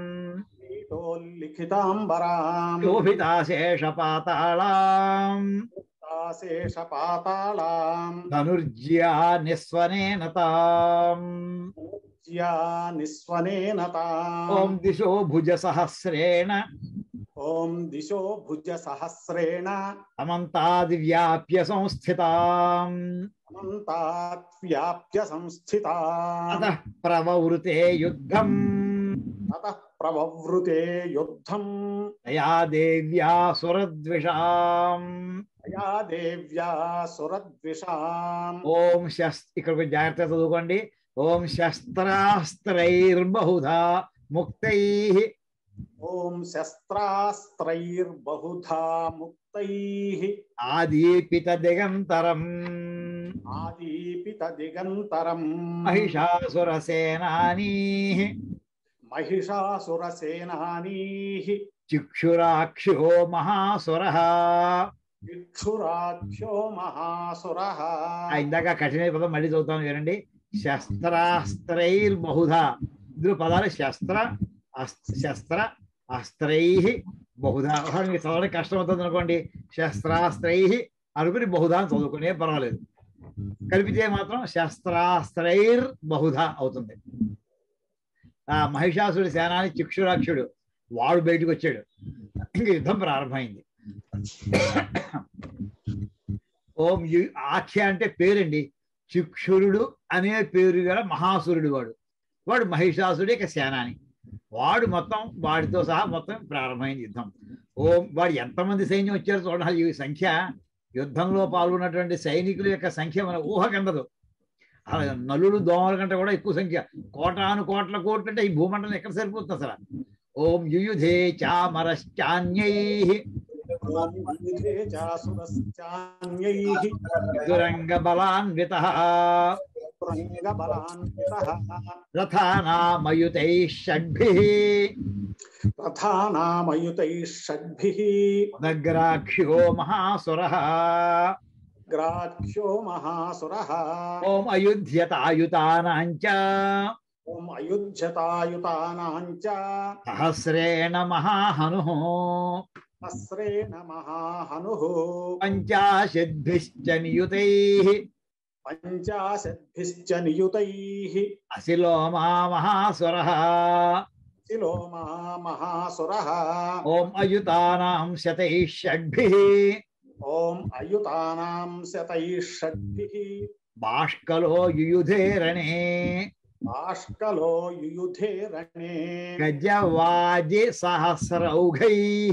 లిఖితాంబరాం శోభితాశేష పాతాళాం శేష పాతాళాం ధనుర్జ్యా నిస్వనేన తాం జ్యా నిస్వనేన తాం. ఓం దిశో భుజ సహస్రేణ ఓం దిశో భుజ సహస్రేణ అమంతాది వ్యాప్య సంస్థితాం అనంతాత్ వ్యాప్య సంస్థితా అత ప్రవృతే యుద్ధం అత ప్రవవృతే యుద్ధం తయా దేవ్యా సురద్విషాం యా దేవ్యా సురద్విషాం ఓం శస్ ఇక్కడ కొంచెం జాగ్రత్తగా చదువుకోండి ఓం శస్త్రాస్త్రైర్బహుధా ముక్తై ఓం శస్త్రాస్త్రైర్బహుధా ముక్తైః ఆదీపిత దిగంతరం ఆదీపిత దిగంతరం మహిషాసురసేనానీ మహిషాసురసేనానీః చిక్షురాక్షో మహాసుర ఇక్షురాఖ్యో మహాసురః ఇందాక కఠిన పదం మళ్ళీ చదువుతాను వినండి శస్త్రాస్త్రైర్బహుధా ఇందులో పదాలు శస్త్ర అస్- శస్త్ర అస్త్రై బహుధా ఒకసారి మీకు చదవడానికి కష్టం అవుతుంది అనుకోండి శస్త్రాస్త్రై అనుకుని బహుధా అని చదువుకునే పర్వాలేదు కలిపితే మాత్రం శస్త్రాస్త్రైర్ బహుధా అవుతుంది ఆ మహిషాసుడి సేనాని చిక్షురాక్షుడు వాడు బయటకు వచ్చాడు ఇంక యుద్ధం ప్రారంభమైంది ఓం యు- ఆఖ్య అంటే పేరండి చిక్షురుడు అనే పేరు గల మహాసురుడు వాడు వాడు మహిషాసుడి యొక్క సేనాని వాడు మొత్తం వాడితో సహా మొత్తం ప్రారంభమైంది యుద్ధం ఓం వాడు ఎంతమంది సైన్యం వచ్చారో చూడాలి ఈ సంఖ్య యుద్ధంలో పాల్గొన్నటువంటి సైనికుల యొక్క సంఖ్య మన ఊహకండదు ఆ నలుడు దోమల కంటే కూడా ఎక్కువ సంఖ్య కోటాను కోట్ల కోట్లు అంటే ఈ భూమండలం ఎక్కడ సరిపోతుంది అసలు ఓం యుయుధే చామరశ్చాన్యై ఓం వివిధే చాసురశ్చాన్యైః దురంగ బలాన్విత రంగబలాన్వితః రథానామయుతై షడ్భి రథానామయుతైः షడ్భిः నగ్రాక్ష్యో మహాసుర గ్రాఖ్యో మహాసురः ఓం అయుధ్యతాయుతానాంచ ఓం అయుధ్యతాయుతానాం చ సహస్రేణ మహాహను హస్రేణ మహాహనుః పంచాశద్భిశ్చ నియుతై పంచాశద్భిశ్చ నియుతైః అశిలోమా మహాసుర శిలోమా మహాసురः ఓం అయుతానాం శతై షడ్భి ఓం అయుతానాం శతైः షడ్భిः బాష్కలో యుయుధే రణే బాష్కలో యుయుధే రణే గజవాజి సహస్రౌఘై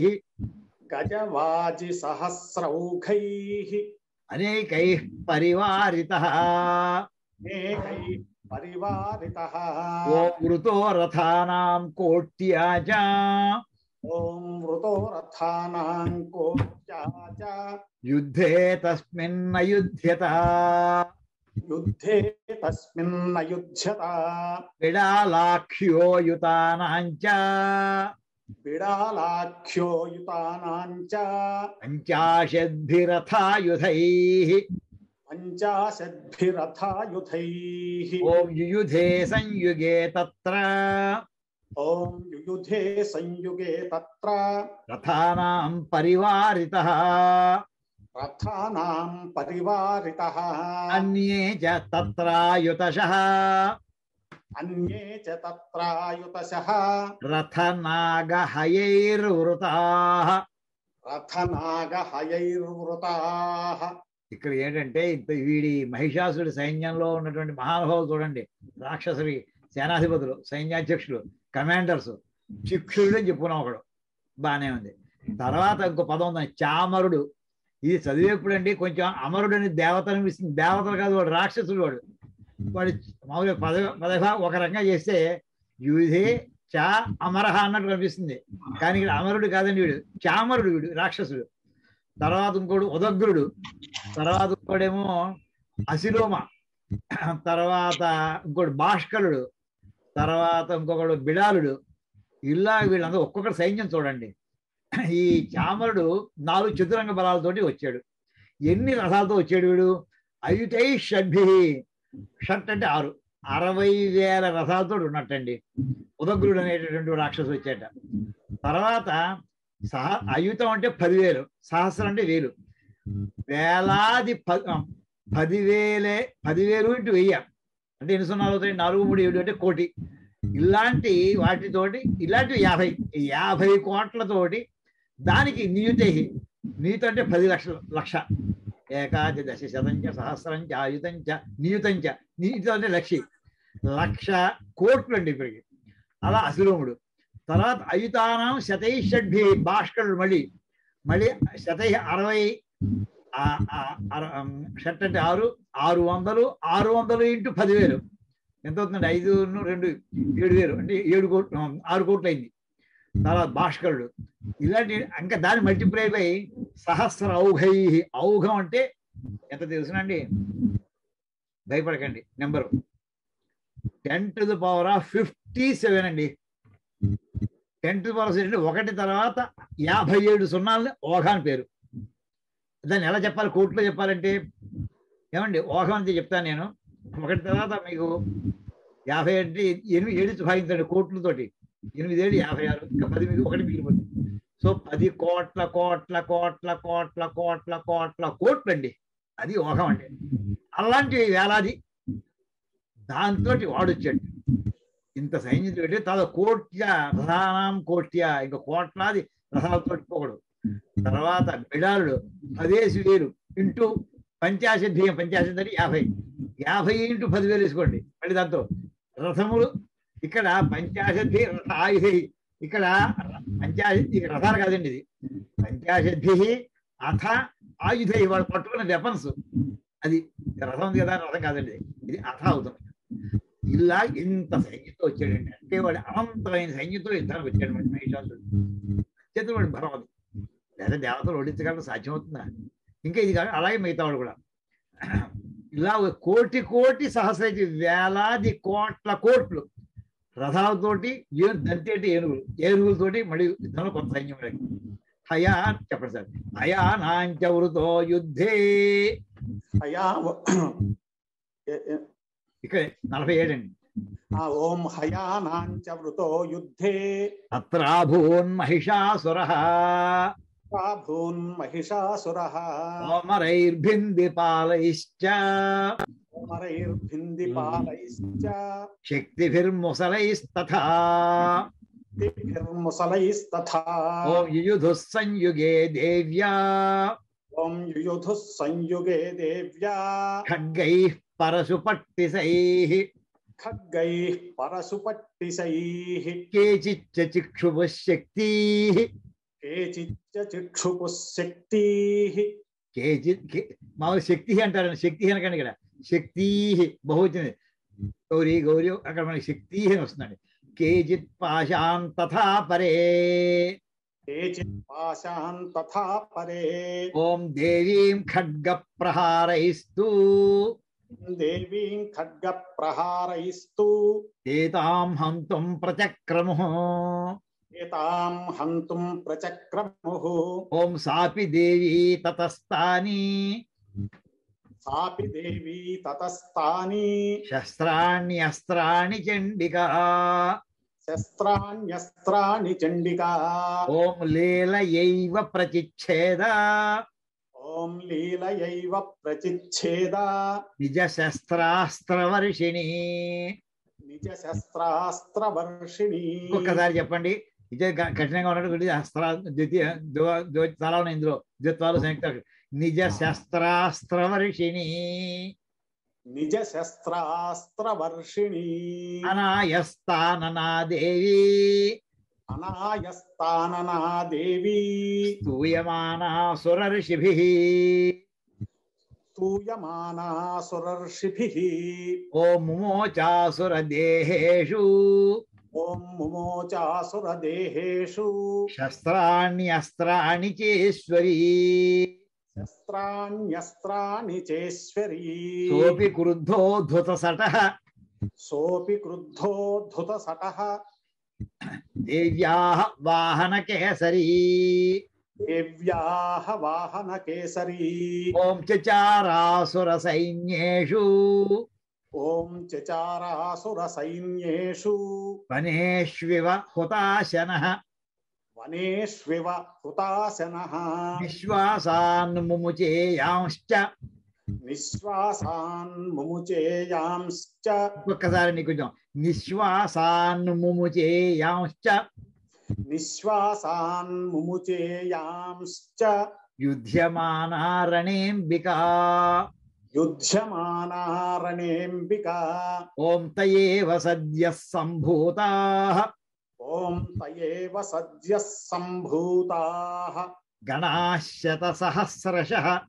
గజవాజి సహస్రౌఘై అనేకై పరివారిత ఏకై పరివారిత ఓ వృతో రథానాం కోట్యా చ ఓం వృతో రథానాం కోట్యా చ యుద్ధే తస్మిన్నయుధ్యత యుద్ధే తస్మిన్నయుధ్యత విడాలాక్ష్యో యుతానాం చ బిడాలాఖ్యో యుతానాం చ పంచాశద్భిరథాయుధై పంచాశద్భిరథాయుధైః ఓం యుయుధే సంయుగే తత్ర ఓం యుయుధే సంయుగే తత్ర రథానాం పరివారిత రథానాం పరివారితః అన్యే చ తత్రాయుతశః అన్యే చ తత్రాయుతశః రథనాగహయైర్వృతాః రథనాగహయైర్వృతాః ఇక్కడ ఏంటంటే ఇంత వీడి మహిషాసుడి సైన్యంలో ఉన్నటువంటి మహానుభావులు చూడండి రాక్షసుడి సేనాధిపతులు సైన్యాధ్యక్షులు కమాండర్స్ శిక్షుడు అని చెప్పుకున్నాం ఒకడు బాగానే ఉంది తర్వాత ఇంకో పదం ఉంది చామరుడు ఇది చదివేప్పుడండి కొంచెం అమరుడు అని దేవత అనిపిస్తుంది దేవతలు కాదు వాడు రాక్షసుడు వాడు వాడు మామూలుగా పద పదభా ఒక రకంగా చేస్తే యూధే చా అమరహ అన్నట్టు కనిపిస్తుంది కానీ ఇక్కడ అమరుడు కాదండి వీడు చామరుడు వీడు రాక్షసుడు తర్వాత ఇంకోడు ఉదగ్రుడు తర్వాత ఇంకోడేమో అసిలోమ తర్వాత ఇంకోటి భాష్కరుడు తర్వాత ఇంకొకడు బిడాలుడు ఇలా వీళ్ళందరూ ఒక్కొక్కటి సైన్యం చూడండి ఈ చామరుడు నాలుగు చతురంగ బలాలతోటి వచ్చాడు ఎన్ని రథాలతో వచ్చాడు వీడు అయుతై షడ్భి షట్ అంటే ఆరు అరవై వేల రథాలతో ఉన్నట్టండి ఉదగ్రుడు అనేటటువంటి రాక్షసు వచ్చాట తర్వాత సహ అయుతం అంటే పదివేలు సహస్రం అంటే వేలు వేలాది ప పదివేలే పదివేలు ఇంటూ వెయ్యి అంటే ఎన్ని సున్నాలు అవుతాయి నాలుగు మూడు ఏడు అంటే కోటి ఇలాంటి వాటితోటి ఇలాంటి యాభై ఈ యాభై కోట్లతోటి దానికి నియుతే నియుత అంటే పది లక్షలు లక్ష ఏకాది దశ శతంచ సహస్రంచ ఆయుతంచ నియుతంచ నియుతం అంటే లక్షి లక్ష కోట్లు అండి ఇప్పటికి అలా అసులోముడు తర్వాత అయుతానం శతై షడ్భి భాస్కరుడు మళ్ళీ మళ్ళీ శతై అరవై ఆ- ఆ- అర- ఉమ్, షట్ అంటే ఆరు ఆరు వందలు ఆరు వందలు ఇంటూ పదివేలు ఎంత అవుతుందండి ఐదు రెండు ఏడు వేలు అంటే ఏడు కోట్లు ఉమ్, ఆరు కోట్లు అయింది తర్వాత భాస్కరుడు ఇలాంటి ఇంకా దాన్ని మల్టిప్లై బై సహస్ర ఔఘై ఔఘం అంటే ఎంత తెలుసునండి భయపడకండి number ten to the power of fifty seven అండి టెన్ టు పవర్ అంటే ఒకటి తర్వాత యాభై ఏడు సున్నాలని ఓఘ అని పేరు దాన్ని ఎలా చెప్పాలి కోర్టులో చెప్పాలంటే ఏమండి ఓఘం అని చెప్తాను నేను ఒకటి తర్వాత మీకు యాభై అంటే ఎనిమిది ఏడు భాగించండి కోట్లతోటి ఎనిమిది ఏడు యాభై ఆరు ఇంకా పది మీకు ఒకటి మిగిలిపోతుంది సో పది కోట్ల కోట్ల కోట్ల కోట్ల కోట్ల కోట్ల కోట్లు అండి అది ఓఘం అండి అలాంటి వేలాది దాంతో వాడొచ్చాడు ఇంత సైన్యం పెట్టి తద కోట్య రథానాం కోట్య ఇంకా కోట్లాది రథాలతో పోకడు తర్వాత బిడాలుడు పదేసి వేలు ఇంటూ పంచాశత్ ధ్యేయం పంచాశత్ అంటే యాభై యాభై ఇంటూ పదివేలు వేసుకోండి మళ్ళీ దాంతో రథములు ఇక్కడ పంచాశద్ధి రథ ఆయుధి ఇక్కడ పంచాశద్ధి రథాలు కాదండి ఇది పంచాశద్ధి అథ ఆయుధై వాళ్ళు పట్టుకున్న వెపన్స్ అది రథం ఉంది కదా రథం కాదండి ఇది అథ అవుతుంది ఇలా ఇంత సైన్యంతో వచ్చాడండి అంటే వాడు అనంతమైన సైన్యంతో యుద్ధానికి వచ్చాడు వాడు మహిషాసుడు చేతులు వాడు బలం అది లేదా దేవతలు ఓడించగలడం సాధ్యమవుతుందా ఇంకా ఇది కాదు అలాగే మిగతా వాడు కూడా ఇలా ఒక కోటి కోటి సహస్ర వేలాది కోట్ల కోట్లు రథాలతోటి ఏ దంతేటి ఏనుగులు ఏనుగులతోటి మళ్ళీ యుద్ధంలో కొత్త సైన్యం వాడికి. హయా చెప్పండి సార్ హయా నాంచ వృతో యుద్ధే హయా ఏ- ఏ- ఇక్కడ నలభై ఏడండి ఆ ఓం హయానాంచ వృతో యుద్ధే అత్రాభూన్ మహిషాసుర ప్రాభూన్ మహిషాసుర ఓమరైర్భింది పాలైశ్చ మరైర్భిందిపాలైశ్చ శక్తిభిర్ముసలైస్తథా దిభిర్ముసలైస్తథా ఓం యుయుధు సంయుగే దేవ్యా ఓం యుయుధుః సంయుగే దేవ్యా ఖడ్గైః పరశుపట్టిసైః ఖడ్గైః పరశుపట్టిశైః కేచిచ్చ చిక్షుభ శక్తి కేచిచ్చ చిక్షుపుః శక్తిః కేచిత్ కే- మామూలు శక్తి అంటారు శక్తి అనకండి ఇక్కడ శక్తి బహువచనం గౌరీ గౌరీ అక్కడ మనకి శక్తి అని వస్తుందండి కేచిత్ పాశాం తథా పరే కేచిత్ పాశాన్ తథా పరే ఓం దేవీం ఖడ్గ ప్రహారైస్తూ దేవీం ఖడ్గ ప్రహారైస్తూ ఏతాం హంతుం ప్రచక్రము ఏతాం హంతుం ప్రచక్రముః ఓం సాపి దేవీ తతస్థాని సాపి దేవీ తతస్థాని శస్త్రాణ్యస్త్రాణి చండికా శస్త్రాణ్యస్త్రాణి చండికా ఓం లీలయైవ ప్రచిచ్ఛేద ఓం లీలయైవ ప్రచిచ్ఛేద నిజ శస్త్రాస్త్రవర్షిణి నిజ శస్త్రాస్త్రవర్షిణి ఒక్కసారి చెప్పండి ఇదే గ- కఠినంగా ఉన్నట్టు అస్త్ర ద్వితీయ ద్వ- ద్వ- చాలా ఉన్నాయి ఇందులో ద్విత్వాలు సంయుక్త నిజ శస్త్రాస్త్రవర్షిణి నిజ శస్త్రాస్త్రవర్షిణి అనాయస్తాననా దేవి అనాయస్థాననా దేవీ స్తూయమానా సురర్షిభిః స్తూయమానా సురర్షిభిః ఓం ముమోచాసుర దేహేషు ఓం ముమోచాసురదేహేషు శస్త్రాణ్యస్త్రాణి చేశ్వరీ శస్త్రాణ్యస్త్రాణి చేశ్వరీ సోపి క్రుద్ధోద్ధుత సట సోపి క్రుద్ధోద్ధుత సటః దేవ్యా వాహన కేసరీ దేవ్యాః వాహన కేసరీ ఓం చచారాసుర సైన్యేషు ఓం చచారాసుర సైన్యేషు వనేష్వివ హుతాశన వనేష్వివ హుతాశనః విశ్వాసాన్ ముముచేయాంశ్చ నిశ్వాసాన్ ముముచేయాంశ్చ ఒక్కసారి నీకు కొంచెం నిశ్వాసాన్ ముముచేయాంశ్చ నిశ్వాసాన్ ముముచేయాంశ్చ యుధ్యమానారణేంబికా యుధ్యమానారణేంబిక ఓం తయేవ సద్య సంభూతా ఓం తయేవ సద్య సంభూతాః గణాశత సహస్రశ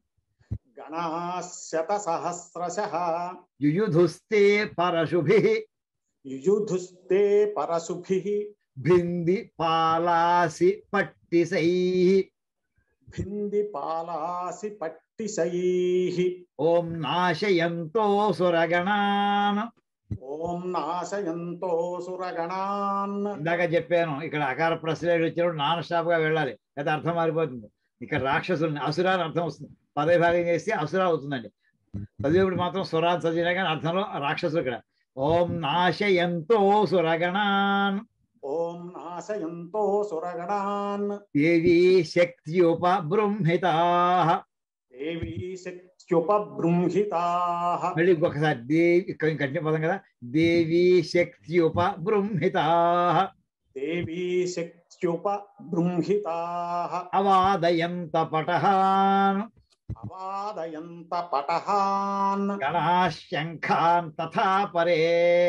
గణాశత సహస్రశః యుయుధుస్తే పరశుభి యుయుధుస్తే పరశుభిః భింది పాలాసి పట్టిసై భింది పాలాసి పట్టిశైః ఓం నాశయంతో సురగణాన్ ఓం నాశయంతో సురగణాన్ ఇందాక చెప్పాను ఇక్కడ అకార ప్రశ్నలు వచ్చినప్పుడు నాన్ స్టాప్ గా వెళ్ళాలి లేదా అర్థం మారిపోతుంది ఇక్కడ రాక్షసుల్ని అసురా అని అర్థం వస్తుంది పదవి భాగం చేస్తే అసుర అవుతుందండి చదివేప్పుడు మాత్రం సురాన్ని చదివినా కానీ అర్థంలో రాక్షసులు ఇక్కడ ఓం నాశయంతో సురగణాన్ ఓం నాశయంతో సురగణాన్ దేవీ శక్త్యుపబృంహితా దేవీ శక్త్యుపబృంహితాః మళ్ళీ ఇంకొకసారి దేవి ఇక్కడ కఠిన పదం కదా దేవీ శక్త్యుపబృంహితా దేవీ శక్త్యుపబృంహితాః అవాదయంత పటహాన్ అవాదయంత పటహాన్ గణాశంఖాన్ తథా పరే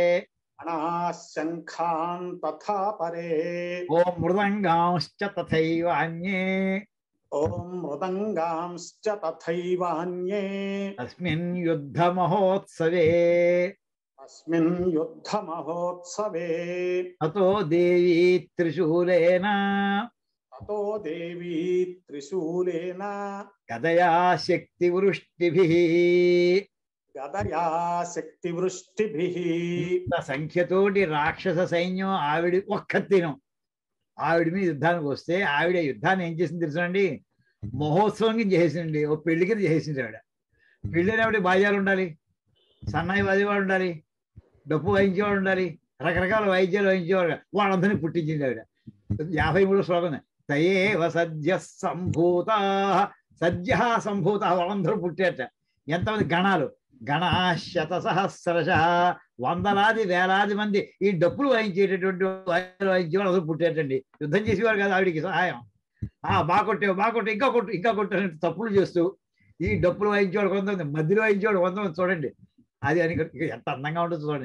అనాశంఖాన్ తథా పరే ఓం మృదంగాంశ్చ తథైవ అన్యే ఓం మృదంగాంశ్చ తథైవాన్యే తస్మిన్ యుద్ధ మహోత్సవే అస్మిన్ యుద్ధ మహోత్సవే అతో దేవీ త్రిశూలేన తతో దేవీ త్రిశూలేన గదయా శక్తి వృష్టిభిః గదయా శక్తివృష్టిభిః ఇంత సంఖ్యతోటి రాక్షస సైన్యం ఆవిడ ఒక్కతినం ఆవిడ మీద యుద్ధానికి వస్తే ఆవిడ యుద్ధాన్ని ఏం చేసింది తెలుసండి మహోత్సవం కింద చేసింది ఓ పెళ్లి కింద చేసింది ఆవిడ పెళ్లి ఆవిడ బాజాలు ఉండాలి సన్నాయి వాదివాడు ఉండాలి డప్పు వాయించేవాడు ఉండాలి రకరకాల వాయిద్యాలు వాయించేవాడు వాళ్ళందరినీ పుట్టించింది ఆవిడ యాభై మూడు శ్లోకం ఉంది. తయేవ సద్య సంభూత సద్య సంభూత వాళ్ళందరూ పుట్టారట ఎంతమంది గణాలు గణాశత సహస్రశ వందలాది వేలాది మంది ఈ డప్పులు వాయించేటటువంటి వాయిద్యాలు వాయించేవాళ్ళు అందరూ పుట్టారటండి యుద్ధం చేసేవారు కదా ఆవిడికి సహాయం ఆ బాగా కొట్టావు బాగా కొట్టు ఇంకా కొట్టు ఇంకా కొట్టు అని తప్పులు చేస్తూ ఈ డప్పులు వాయించేవాడు కొంతమంది మధ్యలో వాయించేవాడు కొంతమంది చూడండి అది అని ఇక ఎంత అందంగా ఉంటుంది చూడండి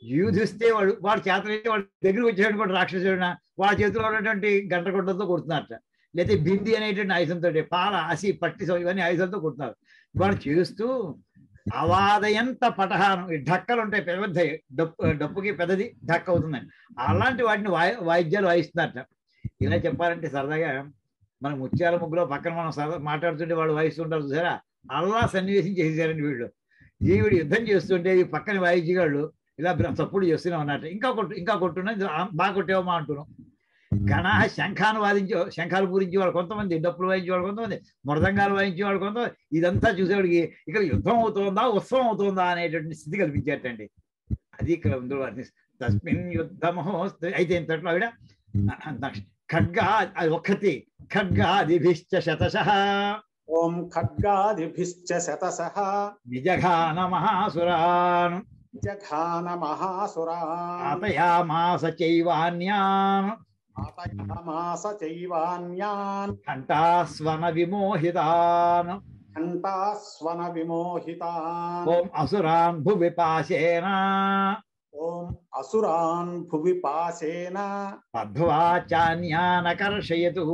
యూధిస్తే వాడు వాడు చేతనైతే వాడు దగ్గరికి వచ్చేటువంటి రాక్షసుడు వాడి చేతిలో ఉన్నటువంటి గంట కొట్టంతో కొడుతున్నారట లేకపోతే బింది అనేటువంటి ఆయుధంతో పాల అసి పట్టి సో ఇవన్నీ ఆయుధంతో కొడుతున్నారు వాడు చేస్తూ అవాదయంత పటహానం ఈ ఢక్కలు ఉంటాయి పెద్ద పెద్ద డప్పు డప్పుకి పెద్దది ఢక్క అవుతుందని అలాంటి వాటిని వాయి వాయిద్యాలు వాయిస్తున్నారట ఇలా చెప్పాలంటే సరదాగా మన ముత్యాల ముగ్గులో పక్కన మనం సరదా మాట్లాడుతుంటే వాళ్ళు వాయిస్తుంటారు చూసారా అలా సన్నివేశం చేసేసారండి వీళ్ళు జీవుడు యుద్ధం చేస్తుంటే ఈ పక్కన వాయిద్యగాళ్ళు ఇలా బ్ర- తప్పుడు చేస్తూనే ఉన్నట్టు ఇంకా కొట్టు ఇంకా కొట్టున్నా ఇది ఆ- బాగా కొట్టేవమ్మా అంటున్నాం గణ శంఖాన్ని వాదించే శంఖాలు పూరించే వాళ్ళు కొంతమంది డప్పులు వాయించే వాళ్ళు కొంతమంది మృదంగాలు వాయించే వాళ్ళు కొంతమంది ఇదంతా చూసేవాడికి ఇక్కడ యుద్ధం అవుతోందా ఉత్సవం అవుతోందా అనేటువంటి స్థితి కల్పించేటండి అది ఇక్కడ ఉంది వారిని తస్మిన్ యుద్ధమో అయితే ఇంతట్లో ఆవిడ నెక్స్ట్ ఖడ్గా అది ఒక్కటి ఖడ్గాదిభిశ్చ శతశ ఓం ఖడ్గాదిభిశ్చ శతసః నిజఘాన మహాసురాన్ జఘాన మహాసురాన్ ఆతయామాస చైవాన్యాన్ ఆతయామాస చైవాన్యాన్ కంఠాస్వన విమోహితాన్ కంఠాస్వన విమోహితాన్ ఓం అసురాన్ భువి పాశేన ఓం అసురాన్ భువి పాశేన పద్ధ్వా చాన్యానకర్షయతు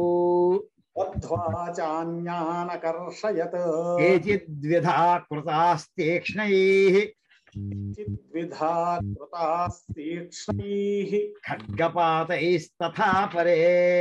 బద్ధ్వాచాన్యానకర్షయత్ కేచిద్విధా కృతాస్తీక్ష్ణైః చిద్విధా కృతాస్తీక్ష్ణైః ఖడ్గపాతైస్తథా పరే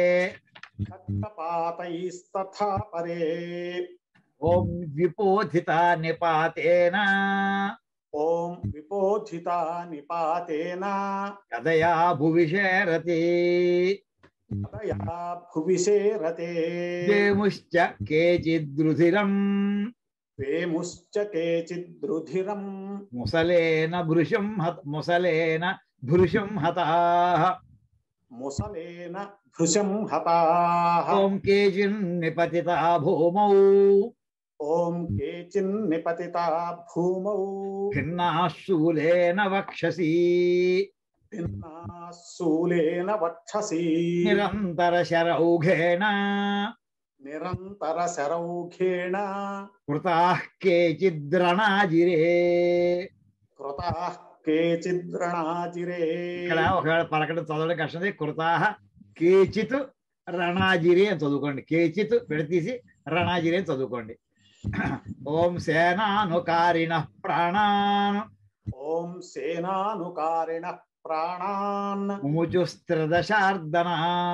ఖడ్గపాతైస్తథా పరే ఓం విపోధిత నిపాతేన ఓం విపోధిత నిపాతేన కదయా భువిషేరతి తదయా భువిశేరతే దేముశ్చ కేచిద్రుధిరం వేముశ్చ కేచిద్రుధిరం ముసలేన భృశం హత ముసలేన భృశం హతాః ముసలేన భృశం హతాః ఓం కేచిన్నిపతితా భూమౌ ఓం కేచిన్ నిపతితా భూమౌ ఖిన్నాశూలేన వక్షసి భిన్నా శూలేన వక్షసి నిరంతర శరౌఘేణ నిరంతర శరౌఘేణ కృతాః కేచిద్రణాజిరే కృతాః కేచిద్రణాజిరే ఇక్కడ ఒకవేళ పలకడం చదవడం కష్టం కృతాః కేచిత్ రణాజిరే అని చదువుకోండి కేచిత్ విడతీసి రణాజిరే అని చదువుకోండి ఓం సేనానుకారిణ ప్రాణాన్ ఓం సేనానుకారిణ ప్రాణాన్ ముముచుస్త్రదశార్దనా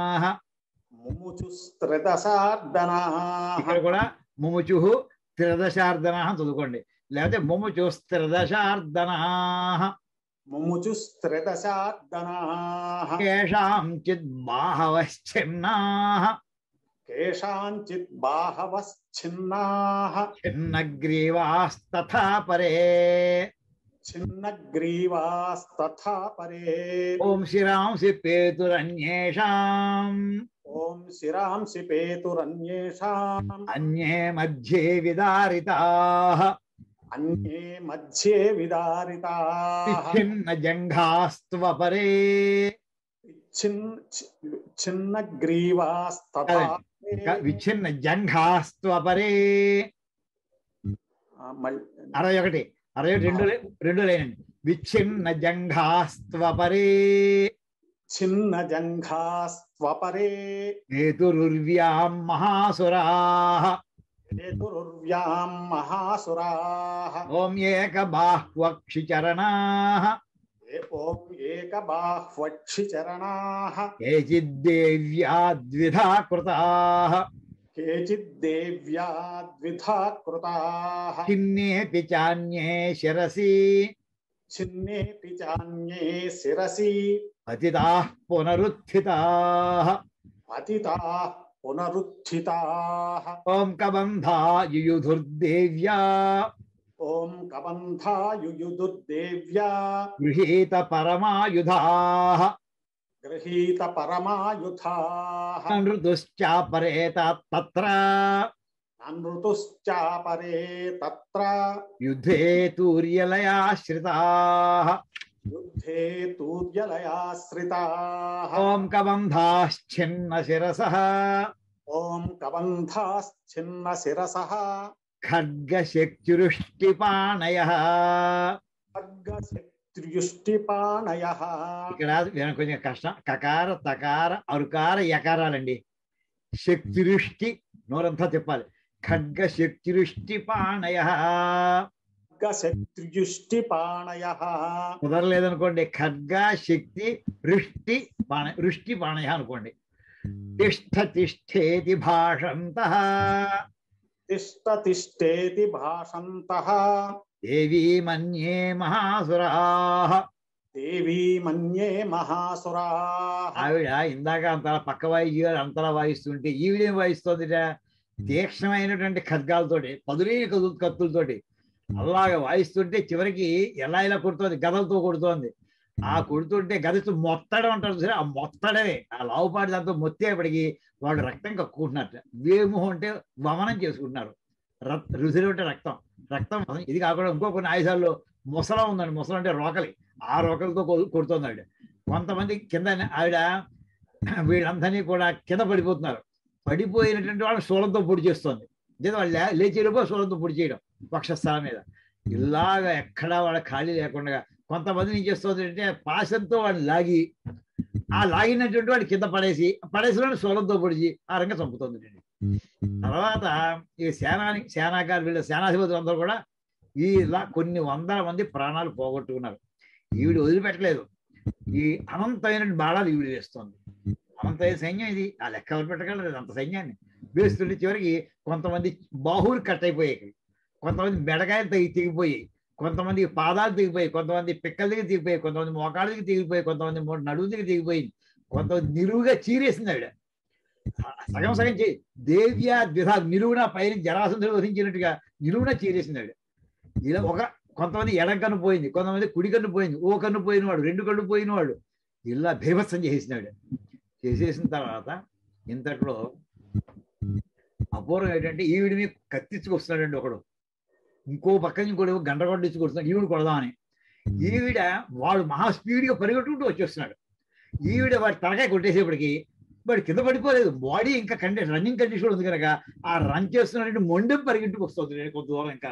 ముముచుస్త్రదశార్దనా ఇక్కడ కూడా ముముచు త్రిదశార్దన చదువుకోండి లేకపోతే ముముచు త్రిదశార్దన ముముచుస్త్రదశార్దనా కేషాం చిత్ బాహవశ్చిన్నా కేషాంచిత్ బాహవశ్చిన్నా చిన్నగ్రీవాస్తథా పరే చిన్నగ్రీవాస్తథా పరే ఓం శిరాంసి పేతురన్యేషాం ఓం శిరాంసి పేతురన్యేషాం అన్యే మధ్యే విదారితా అన్యే మధ్యే విదారితాః చిన్న జంఘాస్త్వ పరే చిన్ చిన్న గ్రీవాస్తథా క- విచ్ఛిన్న జంఘాస్త్వ పరే ఆ, మళ్- అరవై ఒకటి అరవై ఒకటి రెండు లై- రెండు లైనండి విచ్ఛిన్న జంఘాస్త్వ పరే చిన్న జంఘాస్త్వపరే హేతురుర్వ్యాం మహాసురా హేతురుర్వ్యాం మహాసురాः ఓం ఏక బాహ్వక్షిచరణా ఏ- ఓం ఏకబాహ్వక్షిచరణాः కేచిద్దేవ్యా ద్విధా కృతా కేచిద్దేవ్యా ద్విధా కృతాः చిన్నేపి చాన్యే శిరసి చిన్నేపి చాన్యే శిరసి పతితా పునరుత్థితా పతితాः పునరుత్థితాः ఓం కబంధా యుయుధుర్దేవ్యా ఓం కబంధాయుయుదుర్దేవ్యా గృహీత పరమాయుధా గృహీత పరమాయుధాः నృతుశ్చాపరేత తత్ర అనృతుశ్చాపరే తత్ర యుద్ధే తూర్యలయాశ్రితా యుద్ధే తూర్యలయాశ్రితాः ఓం కబంధాశ్చిన్న శిరస ఓం కబంధాశ్చిన్న శిరసః ఖడ్గశక్తిరుష్టిపాణయ శక్త్యుష్టిపాణయ ఇక్కడ విన- కొంచెం కష్టం కకార తకార అరుకార యకారాలండి శక్తిరుష్టి నోరంతా చెప్పాలి ఖడ్గ శక్తిరుష్టి పాణయ శక్త్యుష్టిపాణయ కుదరలేదనుకోండి ఖడ్గ శక్తి రుష్టి పాణ రుష్టి పాణయ అనుకోండి తిష్ట తిష్టేతి భాషంత తిష్ట తిష్టేతి భాషంత దేవీ మన్యే మహాసురా దేవీ మన్యే మహాసురా ఆవిడ ఇందాక అంతలా పక్క వాయి అంతలా వాయిస్తుంటే ఈవిడేం వాయిస్తోందిట తీక్షణమైనటువంటి ఖడ్గాలతోటి పదులైన కదు కత్తులతోటి అలాగా వాయిస్తుంటే చివరికి ఎలా ఇలా కొడుతోంది గదలతో కొడుతోంది ఆ కొడుతుంటే గదతో మొత్తడం అంటారు సరే ఆ మొత్తడమే ఆ లావుపాటి దాంతో మొత్తేపటికి వాళ్ళు రక్తం కక్కుకుంటున్నట్టు వేముహం అంటే వమనం చేసుకుంటున్నారు రక్ రుధిరం అంటే రక్తం రక్తం ఇది కాకుండా ఇంకో కొన్ని ఆయుధాల్లో ముసలం ఉందండి ముసలం అంటే రోకలి ఆ రోకలతో కొ- కొడుతోంది ఆవిడ కొంతమంది కింద ఆవిడ వీళ్ళందరినీ కూడా కింద పడిపోతున్నారు పడిపోయినటువంటి వాళ్ళని శూలంతో పొడి చేస్తుంది లేదా వాళ్ళు లే- లేచేలోపు శూలంతో పొడి చేయడం వక్షస్థలం మీద ఇలాగ ఎక్కడా వాళ్ళ ఖాళీ లేకుండా కొంతమంది ఏం చేస్తుంది అంటే పాశంతో వాడిని లాగి ఆ లాగినటువంటి వాడు కింద పడేసి పడేసిన శూలంతో పొడిచి ఆ రంగా చంపుతుంది తర్వాత ఈ సేనాని సేనాకారు వీళ్ళ సేనాధిపతులు అందరూ కూడా ఈ ఇలా కొన్ని వందల మంది ప్రాణాలు పోగొట్టుకున్నారు ఈవిడ వదిలిపెట్టలేదు ఈ అనంతమైన బాణాలు ఈవిడ వేస్తోంది అనంతమైన సైన్యం ఇది ఆ లెక్క ఎవరు పెట్టగలరు అంత సైన్యాన్ని వేస్తుంటే చివరికి కొంతమంది బాహువులు కట్ అయిపోయాయి కొంతమంది మెడకాయలు తెగి తెగిపోయాయి కొంతమంది పాదాలు తెగిపోయాయి కొంతమంది పిక్కల దగ్గర తెగిపోయాయి కొంతమంది మోకాళ్ళ దగ్గర తెగిపోయాయి కొంతమంది మో- నడుము దగ్గర తెగిపోయింది కొంతమంది నిలువుగా చీరేసింది ఆవిడ సగం సగం చే దేవ్యా ద్విధా నిలువున పైన జరాసంధులు వధించినట్టుగా నిలువున చీరేసింది ఆవిడ ఇలా ఒక కొంతమంది ఎడం కన్ను పోయింది కొంతమంది కుడి కన్ను పోయింది ఓ కన్ను పోయిన వాడు రెండు కన్ను పోయిన వాడు ఇలా భీభత్సం చేసేసినాడు చేసేసిన తర్వాత ఇంతట్లో అపూర్వం ఏంటంటే ఈవిడిని కత్తించుకొస్తున్నాడండి ఒకడు ఇంకో పక్కన ఇంకోటి గంటగొడ్డించుకొస్తున్నాడు ఈవిడ కొడదామని ఈవిడ వాడు మహా స్పీడ్గా పరిగెట్టుకుంటూ వచ్చేస్తున్నాడు ఈవిడ వాడి తలకాయ కొట్టేసేపటికి వాడు కింద పడిపోలేదు బాడీ ఇంకా కండి రన్నింగ్ కండిషన్ ఉంది కనుక ఆ రన్ చేస్తున్నాడంటే మొండెం పరిగెట్టుకు వస్తుంది కొంత దూరం ఇంకా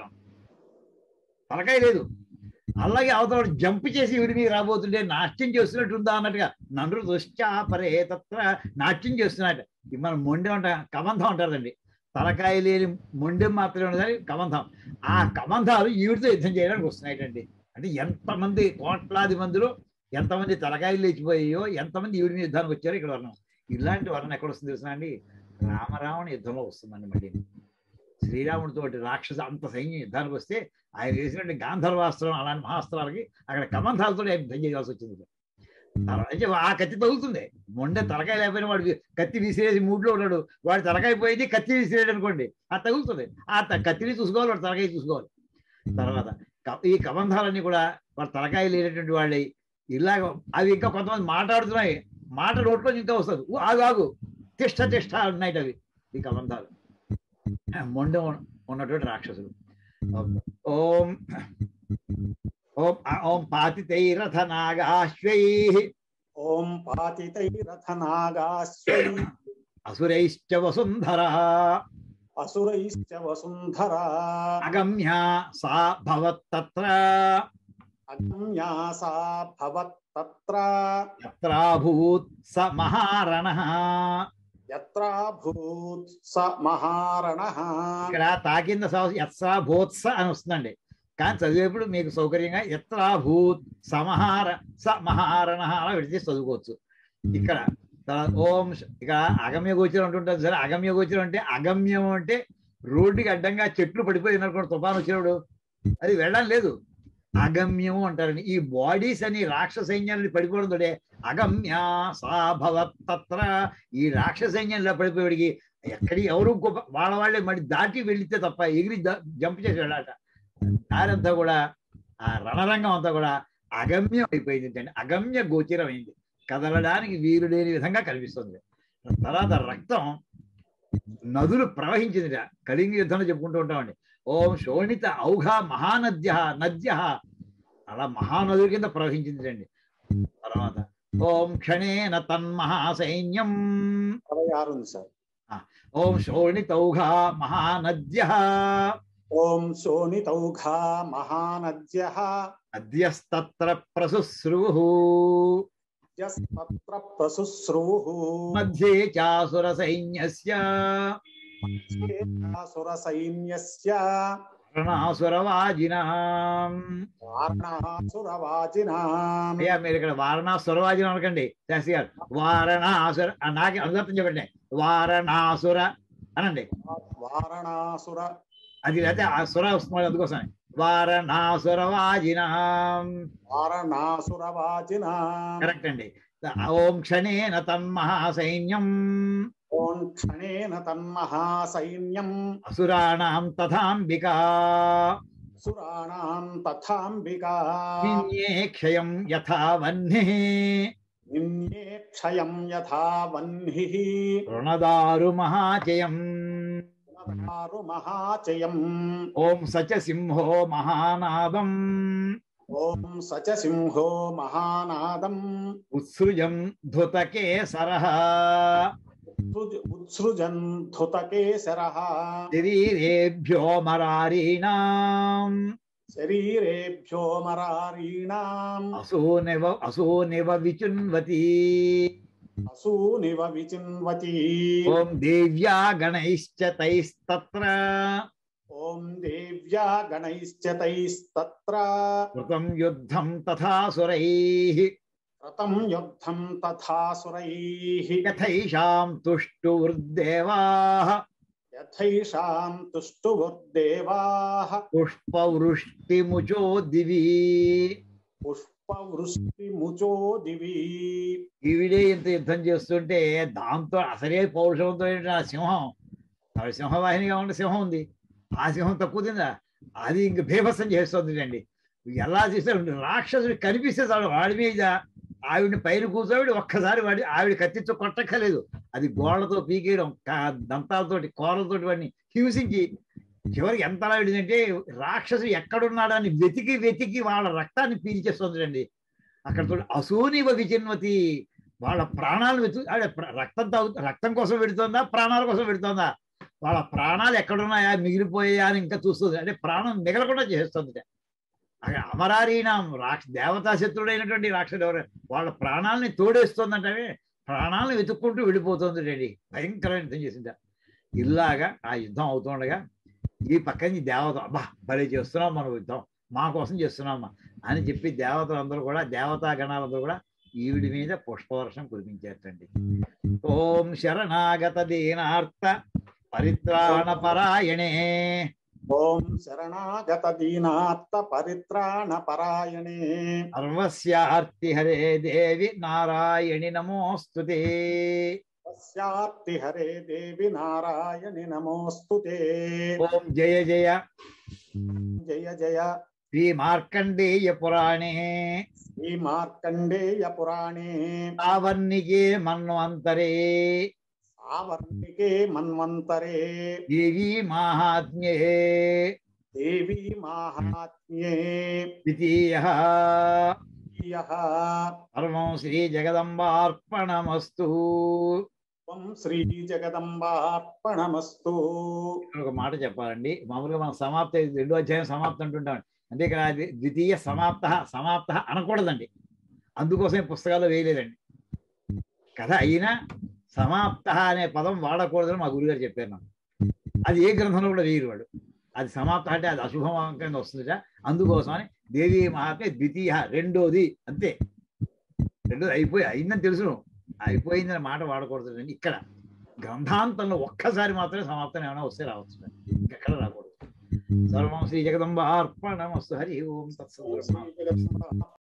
తలకాయ లేదు అలాగే అవతల జంప్ చేసి వీడి మీద రాబోతుంటే నాట్యం చేస్తున్నట్టుందా అన్నట్టుగా నండ్రు దుశ్చాపరే తత్ర నాట్యం చేస్తున్నట్టు ఇది మనం మొండెం అంట కబంధం అంటారండి తలకాయ లేని మొండెం మాత్రమే ఉన్నదని కబంధం ఆ కబంధాలు ఈవిడితో యుద్ధం చేయడానికి వస్తున్నాయిటండి అంటే ఎంతమంది కోట్లాది మందిలో ఎంతమంది తలకాయలు లేచిపోయాయో ఎంతమంది ఈవిడి మీద యుద్ధానికి వచ్చారో ఇక్కడ వర్ణం ఇలాంటి వర్ణం ఎక్కడ వస్తుంది తెలుసా అండి రామరావణ యుద్ధంలో వస్తుందండి మళ్ళీ శ్రీరాముడితో రాక్షస అంత సైన్యం యుద్ధానికి వస్తే ఆయన వేసినట్టు గాంధర్వాస్త్రం అలాంటి మహాస్త్రాలకి అక్కడ కమంతాలతో ఆయన యుద్ధం చేయాల్సి వచ్చింది తర్వాత అయితే ఆ కత్తి తగులుతుంది మొండె తలకాయ లేకపోయినా వాడు కత్తి విసిరేసి మూడ్లో ఉన్నాడు వాడు తలకాయ పోయింది కత్తి విసిరేడు అనుకోండి ఆ తగులుతుంది ఆ త- కత్తిని చూసుకోవాలి వాడు తలకాయ చూసుకోవాలి తర్వాత క- ఈ కబంధాలన్నీ కూడా వాడు తలకాయ లేనటువంటి వాళ్ళే ఇలాగ అవి ఇంకా కొంతమంది మాట్లాడుతున్నాయి మాట నోట్లో ఇంకా వస్తుంది ఊ, ఆగు ఆగు తిష్ట తిష్ట ఉన్నాయి అవి ఈ కబంధాలు మొండె ఉన్న- ఉన్నటువంటి రాక్షసులు ఓం ఓం ఓం పాతితైరథ నాగాశ్వై ఓం పాతితైరథనాగాశ్వై అసురైశ్చ వసుంధర అసురైశ్చ వసుంధర అగమ్య సా భవత్తత్ర అగమ్యాసా భవత్తత్ర యత్రాభూత్ స మహారణ యత్రాభూత్ స మహారణః ఇక్కడ తాకింద స- యత్సా భూత్స అని వస్తుందండి కానీ చదివేప్పుడు మీకు సౌకర్యంగా యత్రాభూత్ సమహార స మహారణ అలా విడితే చదువుకోవచ్చు ఇక్కడ తర్వాత ఓం శ- ఇక అగమ్య గోచరం అంటుంటుంది సరే అగమ్య గోచరం అంటే అగమ్యం అంటే రోడ్డుకి అడ్డంగా చెట్లు పడిపోయి అనుకోండి తుఫాను వచ్చినప్పుడు అది వెళ్ళడం లేదు అగమ్యము అంటారండి ఈ బాడీస్ అని రాక్షస సైన్యాన్ని పడిపోవడం తోటే అగమ్య సాభవత్ తత్ర ఈ రాక్షస సైన్యంలో పడిపోయేవాడికి ఎక్కడి ఎవరు గొప్ప వాళ్ళ వాళ్ళే మరి దాటి వెళితే తప్ప ఎగిరి జంప్ చేసి వెళ్ళాట దారంతా కూడా ఆ రణరంగం అంతా కూడా అగమ్యం అయిపోయింది అంటే అగమ్య గోచరం అయింది కదలడానికి వీలు లేని విధంగా కనిపిస్తుంది తర్వాత రక్తం నదులు ప్రవహించింది కళింగ యుద్ధంలో చెప్పుకుంటూ ఉంటామండి ఓం శోణిత ఔఘ మహానద్య నద్య అలా మహానదుల కింద ప్రవహించింది అండి తర్వాత ఓం క్షణేన తన్మహాసైన్యం అరవై ఆరు ఉంది సార్ ఓం శోణితౌఘ మహానద్య ఓం శోణితౌఘా మహానద్య అద్యస్తత్ర ప్రశుశ్రువు యస్తత్ర ప్రశుశ్రూః మధ్యే చాసుర సైన్యస్య సుర సైన్యస్య రణాసురవాజినాం వారణాసురవాజినాం అయ్యా మీరు ఇక్కడ వారణాసురవాజినం అనకండి శాస్త్రి గారు వారణాసుర ఆ, నాకే అందర్థం చెప్పండి వారణాసుర అనండి వారణాసుర అది లేకపోతే ఆ సుర వస్తుంది అందుకోసమే వారణాసురవాజినాం వారణాసురవాజినాం కరెక్ట్ అండి ఓం క్షణేన తన్మహాసైన్యం ఓం క్షణేన తన్మహాసైన్యం అసురాణం తథాంబికా సురాణాం తథాంబికా నిన్యే క్షయం యథా వహ్ని నిన్యే క్షయం యథా వహ్నిః రుణదారు మహాచయం పునరారు మహాచయం ఓం సచ సింహో మహానాదం ఓం సచ సింహో మహానాదం ఉత్సృజం ధృతకే సరహ ఉత్సృజ- ఉత్సృజన్ ధృతకేశరః శరీరేభ్యో మరారీణాం శరీరేభ్యో మరారీణాం అసూనివ అసూనివ విచున్వతి అసూనివ విచిన్వతి ఓం దేవ్యా గణైశ్చ తైస్తత్ర ఓం దేవ్యా గణైశ్చ తైస్తత్ర కృతం యుద్ధం తథాసురైః రతం యుద్ధం తథాసురైః యథైషాం తుష్టుర్దేవాః యథైషాం తుష్టువుర్దేవాః పుష్పవృష్టిముచో దివి పుష్పవృష్టిముచో దివి ఈవిడే ఇంత యుద్ధం చేస్తుంటే దాంతో అసలే పౌరుషంతో ఏంటి ఆ సింహం ఆ సింహవాహినిగా ఉన్న సింహం ఉంది ఆ సింహం తక్కువ తిందా అది ఇంక భీభత్సం చేస్తుంది అండి ఎలా చేస్తే రాక్షసుడు కనిపిస్తే చాలు వాడి మీద ఆవిడని పైన కూర్చోబెట్టి ఒక్కసారి వాడి ఆవిడ కత్తితో కొట్టక్కలేదు అది గోళ్లతో పీకేయడం కా- దంతాలతోటి కోరలతోటి వాడిని హింసించి చివరికి ఎంత ఆవిడంటే రాక్షసుడు ఎక్కడున్నాడని వెతికి వెతికి వాళ్ళ రక్తాన్ని పీల్చేస్తుంది అక్కడ చూడ అసూనివ విచిన్వతి వాళ్ళ ప్రాణాలు వెతు ఆవిడ ప్ర- రక్తం తాగు రక్తం కోసం పెడుతుందా ప్రాణాల కోసం పెడుతుందా వాళ్ళ ప్రాణాలు ఎక్కడున్నాయా మిగిలిపోయాయా అని ఇంకా చూస్తుంది అంటే ప్రాణం మిగలకుండా చేస్తుంది అక్కడ అమరారీణం రాక్ష దేవతా శత్రుడైనటువంటి రాక్షసుడు ఎవరు వాళ్ళ ప్రాణాలని తోడేస్తుందంటే ప్రాణాలను వెతుక్కుంటూ వెళ్ళిపోతుంది రెడీ భయంకరమైన యుద్ధం చేసిందా ఇలాగా ఆ యుద్ధం అవుతుండగా ఈ పక్కన ఈ దేవత అబ్బా భలే చేస్తున్నాం మనం యుద్ధం మా కోసం చేస్తున్నామా అని చెప్పి దేవతలందరూ కూడా దేవతా గణాలందరూ కూడా ఈవిడి మీద పుష్పవర్షం కురిపించేటండి ఓం శరణాగత దీనార్త పరిత్రాణ పరాయణే ఓం శరణాగత దీనాత్త పరిత్రాణ పరాయణే సర్వస్యార్తి హరే దేవి నారాయణి నమోస్తుతే తస్యార్తి హరే దేవి నారాయణి నమోస్తుతే ఓం జయ జయ జయ జయ శ్రీ మార్కండేయ పురాణే శ్రీ మార్కండేయ పురాణే సావర్ణికే మన్వంతరే సావర్ణికే మన్వంతరే దేవీ మాహాత్మ్యే దేవీ మాహాత్మ్యే ద్వితీయ ప్రియః పరమం శ్రీ జగదంబార్పణమస్తు త్వం శ్రీ జగదంబార్పణమస్తు ఒక మాట చెప్పాలండి మామూలుగా మనం సమాప్త రెండో అధ్యాయం సమాప్తం అంటుంటాం అంటే ఇక్కడ అది ద్వితీయ సమాప్త సమాప్త అనకూడదండి అందుకోసం పుస్తకాల్లో వేయలేదండి కథ అయినా సమాప్త అనే పదం వాడకూడదని మా గురుగారు చెప్పారు నాకు అది ఏ గ్రంథంలో కూడా వేయరు వాడు అది సమాప్త అంటే అది అశుభంగా వస్తుందిట అందుకోసమని దేవి మహాత్మే ద్వితీయ రెండోది అంతే రెండోది అయిపోయి అయిందని తెలుసును అయిపోయిందని మాట వాడకూడదండి ఇక్కడ గ్రంథాంతంలో ఒక్కసారి మాత్రమే సమాప్తం ఏమైనా వస్తే రావచ్చు ఇంకెక్కడ రాకూడదు సర్వం శ్రీ జగదంబ అర్పణమస్తు హరి ఓం తత్సత్ శ్రీ జగదంబ